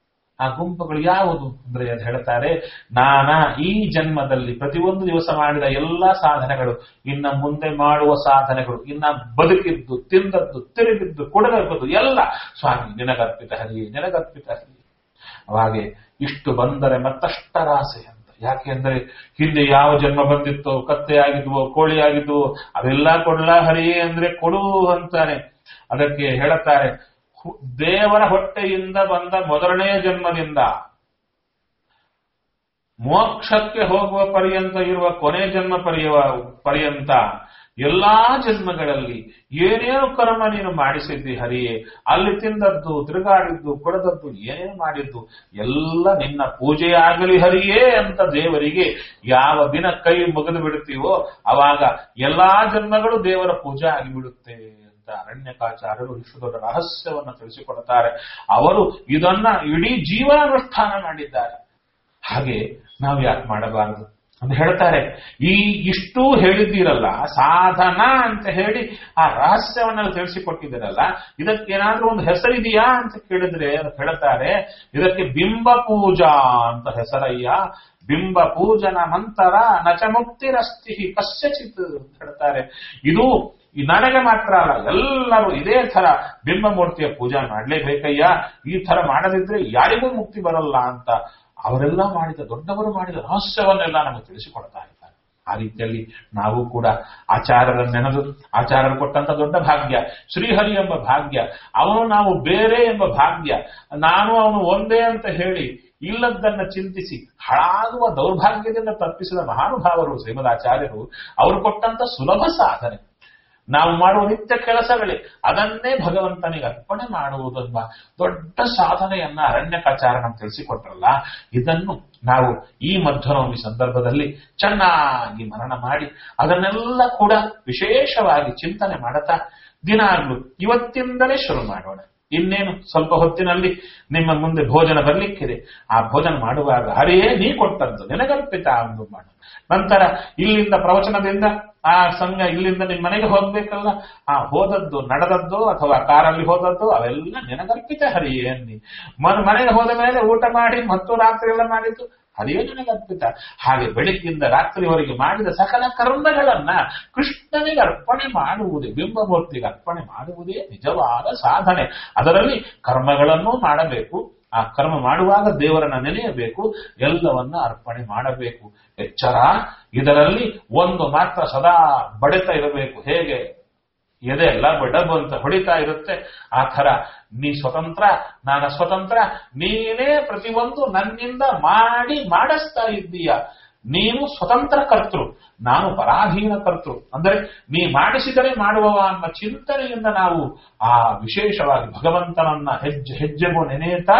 ಆ ಗುಂಪುಗಳು ಯಾವುದು ಅಂದ್ರೆ ಅದು ಹೇಳ್ತಾರೆ ನಾನ ಈ ಜನ್ಮದಲ್ಲಿ ಪ್ರತಿಯೊಂದು ದಿವಸ ಮಾಡಿದ ಎಲ್ಲಾ ಸಾಧನೆಗಳು ಇನ್ನ ಮುಂದೆ ಮಾಡುವ ಸಾಧನೆಗಳು ಇನ್ನ ಬದುಕಿದ್ದು ತಿಂದದ್ದು ತಿರುಗಿದ್ದು ಕುಡದದ್ದು ಎಲ್ಲ ಸ್ವಾಮಿ ನಿನಗರ್ಪಿತ ಹರಿ ನಿನಗರ್ಪಿತ ಹರಿ ಅವಾಗೆ ಇಷ್ಟು ಬಂದರೆ ಮತ್ತಷ್ಟರ ಆಸೆ ಅಂತ ಯಾಕೆ ಅಂದ್ರೆ ಹಿಂದೆ ಯಾವ ಜನ್ಮ ಬಂದಿತ್ತೋ ಕತ್ತೆ ಆಗಿದ್ವೋ ಕೋಳಿ ಆಗಿದ್ವೋ ಅವೆಲ್ಲ ಕೊಡ್ಲಾ ಹರಿಯೇ ಅಂದ್ರೆ ಕೊಡು ಅಂತಾನೆ ಅದಕ್ಕೆ ಹೇಳುತ್ತಾರೆ ಹು- ದೇವರ ಹೊಟ್ಟೆಯಿಂದ ಬಂದ ಮೊದಲನೇ ಜನ್ಮದಿಂದ ಮೋಕ್ಷಕ್ಕೆ ಹೋಗುವ ಪರ್ಯಂತ ಇರುವ ಕೊನೆ ಜನ್ಮ ಪರ್ಯವ ಪರ್ಯಂತ ಎಲ್ಲಾ ಜನ್ಮಗಳಲ್ಲಿ ಏನೇನು ಕರ್ಮ ನೀನು ಮಾಡಿಸಿದ್ದಿ ಹರಿಯೇ ಅಲ್ಲಿ ತಿಂದದ್ದು ತಿರುಗಾಡಿದ್ದು ಕೊಡದದ್ದು ಏನೇನು ಮಾಡಿದ್ದು ಎಲ್ಲ ನಿನ್ನ ಪೂಜೆಯಾಗಲಿ ಹರಿಯೇ ಅಂತ ದೇವರಿಗೆ ಯಾವ ದಿನ ಕೈ ಮುಗಿದು ಬಿಡುತ್ತೀವೋ ಅವಾಗ ಎಲ್ಲಾ ಜನ್ಮಗಳು ದೇವರ ಪೂಜೆ ಆಗಿಬಿಡುತ್ತೆ ಅಂತ ಅರಣ್ಯಕಾಚಾರ್ಯರು ಇಷ್ಟು ದೊಡ್ಡ ರಹಸ್ಯವನ್ನ ತಿಳಿಸಿಕೊಡುತ್ತಾರೆ ಅವರು ಇದನ್ನ ಇಡೀ ಜೀವನಾನುಷ್ಠಾನ ಮಾಡಿದ್ದಾರೆ ಹಾಗೆ ನಾವು ಯಾಕೆ ಮಾಡಬಾರದು ಅಂತ ಹೇಳ್ತಾರೆ ಈ ಇಷ್ಟು ಹೇಳಿದ್ದೀರಲ್ಲ ಸಾಧನ ಅಂತ ಹೇಳಿ ಆ ರಹಸ್ಯವನ್ನ ತಿಳಿಸಿಕೊಟ್ಟಿದ್ದೀರಲ್ಲ ಇದಕ್ಕೇನಾದ್ರೂ ಒಂದು ಹೆಸರಿದೆಯಾ ಅಂತ ಕೇಳಿದ್ರೆ ಅದಕ್ಕೆ ಹೇಳ್ತಾರೆ ಇದಕ್ಕೆ ಬಿಂಬ ಪೂಜಾ ಅಂತ ಹೆಸರಯ್ಯ ಬಿಂಬ ಪೂಜನ ನಂತರ ನಚ ಮುಕ್ತಿರಸ್ತಿ ಕಸ್ಯಚಿತ್ ಅಂತ ಹೇಳ್ತಾರೆ ಇದು ಈ ನನಗೆ ಮಾತ್ರ ಅಲ್ಲ ಎಲ್ಲರೂ ಇದೇ ತರ ಬಿಂಬ ಮೂರ್ತಿಯ ಪೂಜೆ ಮಾಡ್ಲೇಬೇಕಯ್ಯ ಈ ತರ ಮಾಡದಿದ್ರೆ ಯಾರಿಗೂ ಮುಕ್ತಿ ಬರಲ್ಲ ಅಂತ ಅವರೆಲ್ಲ ಮಾಡಿದ ದೊಡ್ಡವರು ಮಾಡಿದ ರಹಸ್ಯವನ್ನೆಲ್ಲ ನಮಗೆ ತಿಳಿಸಿಕೊಡ್ತಾ ಇದ್ದಾರೆ ಆ ರೀತಿಯಲ್ಲಿ ನಾವು ಕೂಡ ಆಚಾರ್ಯರ ನೆನೆದು ಆಚಾರ್ಯರು ಕೊಟ್ಟಂತ ದೊಡ್ಡ ಭಾಗ್ಯ ಶ್ರೀಹರಿ ಎಂಬ ಭಾಗ್ಯ ಅವನು ನಾವು ಬೇರೆ ಎಂಬ ಭಾಗ್ಯ ನಾನು ಅವನು ಒಂದೇ ಅಂತ ಹೇಳಿ ಇಲ್ಲದ್ದನ್ನ ಚಿಂತಿಸಿ ಹಾಳಾಗುವ ದೌರ್ಭಾಗ್ಯದಿಂದ ತಪ್ಪಿಸಿದ ಮಹಾನುಭಾವರು ಶ್ರೀಮದಾಚಾರ್ಯರು ಅವರು ಕೊಟ್ಟಂತ ಸುಲಭ ಸಾಧನೆ ನಾವು ಮಾಡುವ ನಿತ್ಯ ಕೆಲಸಗಳೇ ಅದನ್ನೇ ಭಗವಂತನಿಗೆ ಅರ್ಪಣೆ ಮಾಡುವುದೆಂಬ ದೊಡ್ಡ ಸಾಧನೆಯನ್ನ ಅರಣ್ಯಕಾಚಾರ ನಮ್ಗೆ ತಿಳಿಸಿಕೊಟ್ರಲ್ಲ ಇದನ್ನು ನಾವು ಈ ಮಧ್ವನವಮಿ ಸಂದರ್ಭದಲ್ಲಿ ಚೆನ್ನಾಗಿ ಮರಣ ಮಾಡಿ ಅದನ್ನೆಲ್ಲ ಕೂಡ ವಿಶೇಷವಾಗಿ ಚಿಂತನೆ ಮಾಡುತ್ತಾ ದಿನಾಗ್ಲೂ ಇವತ್ತಿಂದಲೇ ಶುರು ಮಾಡೋಣ ಇನ್ನೇನು ಸ್ವಲ್ಪ ಹೊತ್ತಿನಲ್ಲಿ ನಿಮ್ಮ ಮುಂದೆ ಭೋಜನ ಬರ್ಲಿಕ್ಕಿದೆ ಆ ಭೋಜನ ಮಾಡುವಾಗ ಹರಿಯೇ ನೀ ಕೊಟ್ಟದ್ದು ನಿನಗರ್ಪಿತ ಅಂದು ಮಾಡು ನಂತರ ಇಲ್ಲಿಂದ ಪ್ರವಚನದಿಂದ ಆ ಸಂಘ ಇಲ್ಲಿಂದ ನಿಮ್ಮ ಮನೆಗೆ ಹೋಗ್ಬೇಕಲ್ಲ ಆ ಹೋದದ್ದು ನಡೆದದ್ದು ಅಥವಾ ಕಾರಲ್ಲಿ ಹೋದದ್ದು ಅವೆಲ್ಲ ನಿನಗರ್ಪಿತ ಹರಿಯೇ ಅನ್ನಿ ಮನ್ ಮನೆಗೆ ಹೋದ ಮೇಲೆ ಊಟ ಮಾಡಿ ಮತ್ತು ರಾತ್ರಿ ಎಲ್ಲ ಮಾಡಿದ್ದು ಹರಿಯೇ ನಿನಗರ್ಪಿತ ಹಾಗೆ ಬೆಳಗ್ಗಿಂದ ರಾತ್ರಿವರೆಗೆ ಮಾಡಿದ ಸಕಲ ಕರ್ಮಗಳನ್ನ ಕೃಷ್ಣನಿಗೆ ಅರ್ಪಣೆ ಮಾಡುವುದೇ ಬಿಂಬಮೂರ್ತಿಗೆ ಅರ್ಪಣೆ ಮಾಡುವುದೇ ನಿಜವಾದ ಸಾಧನೆ ಅದರಲ್ಲಿ ಕರ್ಮಗಳನ್ನು ಮಾಡಬೇಕು ಆ ಕರ್ಮ ಮಾಡುವಾಗ ದೇವರನ್ನ ನೆನೆಯಬೇಕು ಎಲ್ಲವನ್ನ ಅರ್ಪಣೆ ಮಾಡಬೇಕು ಎಚ್ಚರ ಇದರಲ್ಲಿ ಒಂದು ಮಾತ್ರ ಸದಾ ಬಡಿತ ಇರಬೇಕು ಹೇಗೆ ಎದೆ ಎಲ್ಲ ಡಬ್ ಅಂತ ಹೊಡಿತಾ ಇರುತ್ತೆ ಆ ಥರ ನೀ ಸ್ವತಂತ್ರ ನಾನು ಸ್ವತಂತ್ರ ನೀನೇ ಪ್ರತಿಯೊಂದು ನನ್ನಿಂದ ಮಾಡಿ ಮಾಡಿಸ್ತಾ ಇದ್ದೀಯ ನೀನು ಸ್ವತಂತ್ರ ಕರ್ತೃ ನಾನು ಪರಾಧೀನ ಕರ್ತೃ ಅಂದರೆ ನೀ ಮಾಡಿಸಿದರೆ ಮಾಡುವವ ಅನ್ನೋ ಚಿಂತನೆಯಿಂದ ನಾವು ಆ ವಿಶೇಷವಾಗಿ ಭಗವಂತನನ್ನ ಹೆಜ್ಜೆ ಹೆಜ್ಜೆಗೂ ನೆನೆಯುತ್ತಾ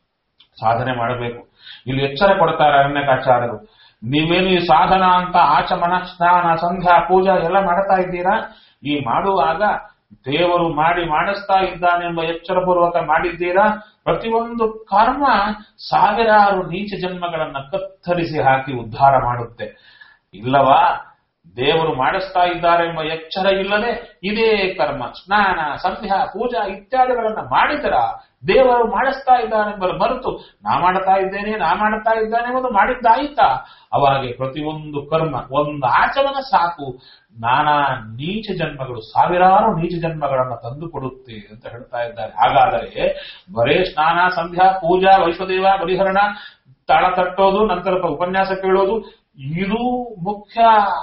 ಸಾಧನೆ ಮಾಡಬೇಕು ಇಲ್ಲಿ ಎಚ್ಚರ ಕೊಡ್ತಾರೆ ಅರಣ್ಯಕಾಚಾರ್ಯರು ನೀವೇನು ಈ ಸಾಧನ ಅಂತ ಆಚಮನ ಸ್ನಾನ ಸಂಧ್ಯಾ ಪೂಜಾ ಎಲ್ಲ ಮಾಡ್ತಾ ಇದ್ದೀರಾ ಈ ಮಾಡುವಾಗ ದೇವರು ಮಾಡಿ ಮಾಡಿಸ್ತಾ ಇದ್ದಾನೆಂಬ ಎಚ್ಚರಪೂರ್ವಕ ಮಾಡಿದ್ದೀರಾ ಪ್ರತಿಯೊಂದು ಕರ್ಮ ಸಾವಿರಾರು ನೀಚ ಜನ್ಮಗಳನ್ನ ಕತ್ತರಿಸಿ ಹಾಕಿ ಉದ್ಧಾರ ಮಾಡುತ್ತೆ ಇಲ್ಲವಾ ದೇವರು ಮಾಡಿಸ್ತಾ ಇದ್ದಾರೆ ಎಂಬ ಎಚ್ಚರ ಇಲ್ಲದೆ ಇದೇ ಕರ್ಮ ಸ್ನಾನ ಸಂಧ್ಯಾ ಪೂಜಾ ಇತ್ಯಾದಿಗಳನ್ನ ಮಾಡಿದರ ದೇವರು ಮಾಡಿಸ್ತಾ ಇದ್ದಾನೆಂಬ ಮರೆತು ನಾ ಮಾಡ್ತಾ ಇದ್ದೇನೆ ನಾ ಮಾಡ್ತಾ ಇದ್ದಾನೆ ಎಂಬುದು ಮಾಡಿದ್ದಾಯಿತಾ ಅವಾಗೆ ಪ್ರತಿಯೊಂದು ಕರ್ಮ ಒಂದು ಆಚಮನ ಸಾಕು ನಾನಾ ನೀಚ ಜನ್ಮಗಳು ಸಾವಿರಾರು ನೀಚ ಜನ್ಮಗಳನ್ನ ತಂದು ಕೊಡುತ್ತೆ ಅಂತ ಹೇಳ್ತಾ ಇದ್ದಾರೆ ಹಾಗಾದರೆ ಬರೇ ಸ್ನಾನ ಸಂಧ್ಯಾ ಪೂಜಾ ವೈಶ್ವದೇವ ಬಲಿಹರಣ ತಾಳ ತಟ್ಟೋದು ನಂತರ ಉಪನ್ಯಾಸ ಕೇಳೋದು ಇದು ಮುಖ್ಯ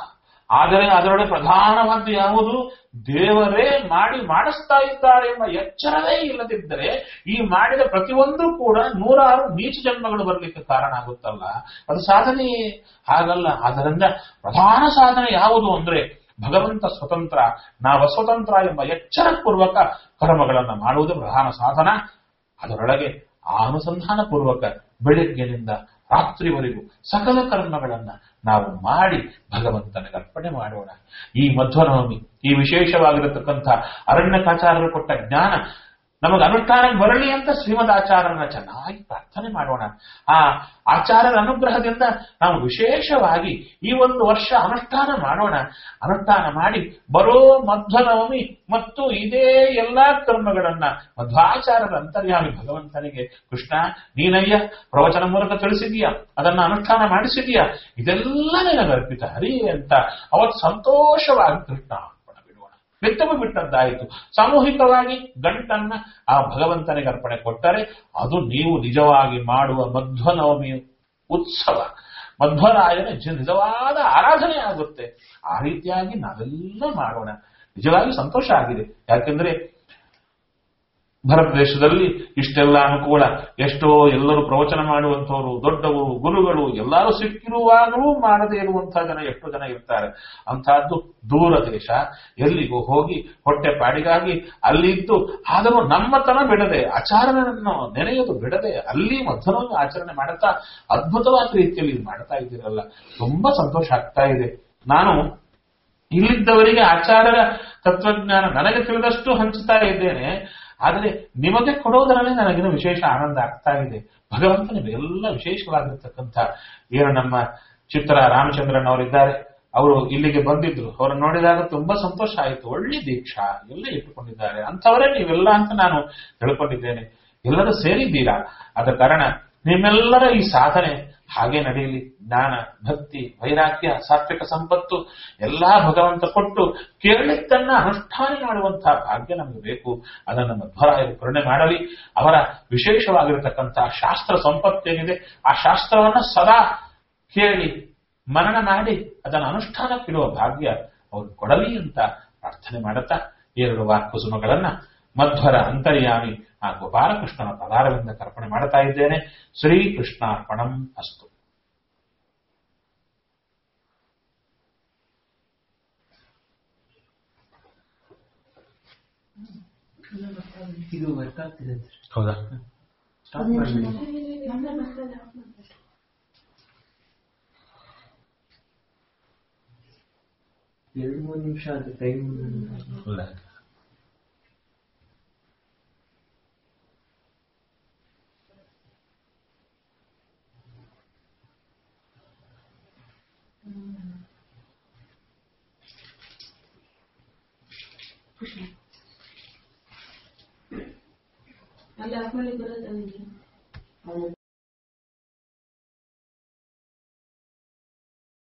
ಆದರೆ ಅದರೊಳಗೆ ಪ್ರಧಾನವಾದ್ದು ಯಾವುದು ದೇವರೇ ಮಾಡಿ ಮಾಡಿಸ್ತಾ ಇದ್ದಾರೆ ಎಂಬ ಎಚ್ಚರವೇ ಇಲ್ಲದಿದ್ದರೆ ಈ ಮಾಡಿದ ಪ್ರತಿಯೊಂದು ಕೂಡ ನೂರಾರು ನೀಚ ಜನ್ಮಗಳು ಬರಲಿಕ್ಕೆ ಕಾರಣ ಆಗುತ್ತಲ್ಲ ಅದು ಸಾಧನೆ ಹಾಗಲ್ಲ ಆದ್ದರಿಂದ ಪ್ರಧಾನ ಸಾಧನೆ ಯಾವುದು ಅಂದ್ರೆ ಭಗವಂತ ಸ್ವತಂತ್ರ ನಾವ ಸ್ವತಂತ್ರ ಎಂಬ ಎಚ್ಚರಪೂರ್ವಕ ಕರ್ಮಗಳನ್ನು ಮಾಡುವುದು ಪ್ರಧಾನ ಸಾಧನ ಅದರೊಳಗೆ ಆ ಅನುಸಂಧಾನ ಪೂರ್ವಕ ಬೆಳಗ್ಗಿನಿಂದ ರಾತ್ರಿವರೆಗೂ ಸಕಲ ಕರ್ಮಗಳನ್ನ ನಾವು ಮಾಡಿ ಭಗವಂತನಿಗೆ ಅರ್ಪಣೆ ಮಾಡೋಣ ಈ ಮಧ್ವನವಮಿ ಈ ವಿಶೇಷವಾಗಿರತಕ್ಕಂಥ ಅರಣ್ಯಕಾಚಾರ್ಯರು ಕೊಟ್ಟ ಜ್ಞಾನ ನಮಗೆ ಅನುಷ್ಠಾನ ಬರಲಿ ಅಂತ ಶ್ರೀಮದ್ ಆಚಾರ್ಯನ ಚೆನ್ನಾಗಿ ಪ್ರಾರ್ಥನೆ ಮಾಡೋಣ ಆ ಆಚಾರ್ಯರ ಅನುಗ್ರಹದಿಂದ ನಾವು ವಿಶೇಷವಾಗಿ ಈ ಒಂದು ವರ್ಷ ಅನುಷ್ಠಾನ ಮಾಡೋಣ ಅನುಷ್ಠಾನ ಮಾಡಿ ಬರೋ ಮಧ್ವನವಮಿ ಮತ್ತು ಇದೇ ಎಲ್ಲಾ ಕರ್ಮಗಳನ್ನ ಮಧ್ವಾಚಾರ್ಯರ ಅಂತರ್ಯಾಮಿ ಭಗವಂತನಿಗೆ ಕೃಷ್ಣ ನೀನಯ್ಯ ಪ್ರವಚನ ಮೂಲಕ ತಿಳಿಸಿದೀಯಾ ಅದನ್ನ ಅನುಷ್ಠಾನ ಮಾಡಿಸಿದೀಯಾ ಇದೆಲ್ಲ ನಿನಗೆ ಅರ್ಪಿತ ಹರಿ ಅಂತ ಅವತ್ತು ಸಂತೋಷವಾಗಿ ಕೃಷ್ಣ ಅರ್ಪಣ ಬಿಡೋಣ ಬಿತ್ತವು ಬಿಟ್ಟದ್ದಾಯಿತು ಸಾಮೂಹಿಕವಾಗಿ ಗಂಟನ್ನ ಆ ಭಗವಂತನಿಗೆ ಅರ್ಪಣೆ ಕೊಟ್ಟರೆ ಅದು ನೀವು ನಿಜವಾಗಿ ಮಾಡುವ ಮಧ್ವನವಮಿ ಉತ್ಸವ ಮಧ್ವರಾಯನ ಜ- ನಿಜವಾದ ಆರಾಧನೆ ಆಗುತ್ತೆ ಆ ರೀತಿಯಾಗಿ ನಾವೆಲ್ಲ ಮಾಡೋಣ ನಿಜವಾಗಿ ಸಂತೋಷ ಆಗಿದೆ ಯಾಕೆಂದ್ರೆ ಭಾರತ ದೇಶದಲ್ಲಿ ಇಷ್ಟೆಲ್ಲ ಅನುಕೂಲ ಎಷ್ಟೋ ಎಲ್ಲರೂ ಪ್ರವಚನ ಮಾಡುವಂಥವರು ದೊಡ್ಡವರು ಗುರುಗಳು ಎಲ್ಲರೂ ಸಿಕ್ಕಿರುವಾಗಲೂ ಮಾಡದೇ ಇರುವಂತಹ ಜನ ಎಷ್ಟೋ ಜನ ಇರ್ತಾರೆ ಅಂತಹದ್ದು ದೂರ ದೇಶ ಎಲ್ಲಿಗೂ ಹೋಗಿ ಹೊಟ್ಟೆ ಪಾಡಿಗಾಗಿ ಅಲ್ಲಿದ್ದು ಆದರೂ ನಮ್ಮತನ ಬಿಡದೆ ಆಚರಣೆಯನ್ನು ನೆನೆಯೋದು ಬಿಡದೆ ಅಲ್ಲಿ ಮಧ್ವನವನ್ನು ಆಚರಣೆ ಮಾಡುತ್ತಾ ಅದ್ಭುತವಾದ ರೀತಿಯಲ್ಲಿ ಇದು ಮಾಡ್ತಾ ಇದ್ದೀರಲ್ಲ ತುಂಬಾ ಸಂತೋಷ ಆಗ್ತಾ ಇದೆ ನಾನು ಇಲ್ಲಿದ್ದವರಿಗೆ ಆಚಾರ್ಯರ ತತ್ವಜ್ಞಾನ ನನಗೆ ತಿಳಿದಷ್ಟು ಹಂಚುತ್ತಾ ಇದ್ದೇನೆ ಆದರೆ ನಿಮಗೆ ಕೊಡೋದರಲ್ಲಿ ನನಗಿನ ವಿಶೇಷ ಆನಂದ ಆಗ್ತಾ ಇದೆ ಭಗವಂತನಿಗೆ ಎಲ್ಲ ವಿಶೇಷವಾಗಿರ್ತಕ್ಕಂಥ ಏನು ನಮ್ಮ ಚಿತ್ರ ರಾಮಚಂದ್ರನ್ ಅವರಿದ್ದಾರೆ ಅವರು ಇಲ್ಲಿಗೆ ಬಂದಿದ್ರು ಅವರನ್ನು ನೋಡಿದಾಗ ತುಂಬಾ ಸಂತೋಷ ಆಯಿತು ಒಳ್ಳೆ ದೀಕ್ಷಾ ಎಲ್ಲ ಇಟ್ಟುಕೊಂಡಿದ್ದಾರೆ ಅಂಥವರೇ ನೀವೆಲ್ಲ ಅಂತ ನಾನು ತಿಳ್ಕೊಂಡಿದ್ದೇನೆ ಎಲ್ಲರೂ ಸೇರಿದ್ದೀರಾ ಆದ ಕಾರಣ ನಿಮ್ಮೆಲ್ಲರ ಈ ಸಾಧನೆ ಹಾಗೆ ನಡೆಯಲಿ ಜ್ಞಾನ ಭಕ್ತಿ ವೈರಾಗ್ಯ ಸಾತ್ವಿಕ ಸಂಪತ್ತು ಎಲ್ಲಾ ಭಗವಂತ ಕೊಟ್ಟು ಕೇಳಿದ್ದನ್ನ ಅನುಷ್ಠಾನ ಮಾಡುವಂತಹ ಭಾಗ್ಯ ನಮಗೆ ಬೇಕು ಅದನ್ನು ಮಧ್ವರಾಯರು ಕರುಣೆ ಮಾಡಲಿ ಅವರ ವಿಶೇಷವಾಗಿರತಕ್ಕಂತಹ ಶಾಸ್ತ್ರ ಸಂಪತ್ತೇನಿದೆ ಆ ಶಾಸ್ತ್ರವನ್ನ ಸದಾ ಕೇಳಿ ಮನನ ಮಾಡಿ ಅದನ್ನು ಅನುಷ್ಠಾನಕ್ಕಿಡುವ ಭಾಗ್ಯ ಅವರು ಕೊಡಲಿ ಅಂತ ಪ್ರಾರ್ಥನೆ ಮಾಡುತ್ತಾ ಎರಡು ವಾಕ್ಕುಸುಮಗಳನ್ನ ಮಧ್ವರ ಅಂತರ್ಯಾಮಿ ಆ ಗೋಪಾಲಕೃಷ್ಣನ ಪದಾರದಿಂದ ಕರ್ಪಣೆ ಮಾಡ್ತಾ ಇದ್ದೇನೆ ಶ್ರೀಕೃಷ್ಣಾರ್ಪಣಂ ಅಸ್ತು ಇದು ವರ್ಕ್ ಆಗ್ತಿದೆ ಅಂತ ಹೌದಾ ಸ್ಟಾಪ್ ಮಾಡಿ ಎರಡು ಮೂರು ನಿಮಿಷ ಆದ್ರೆ ಟೈಮ್ ಹೌದಾ ಅಲ್ಲಿ ಹಾಕೊಳ್ಳಿ ಬರೋದಲ್ಲ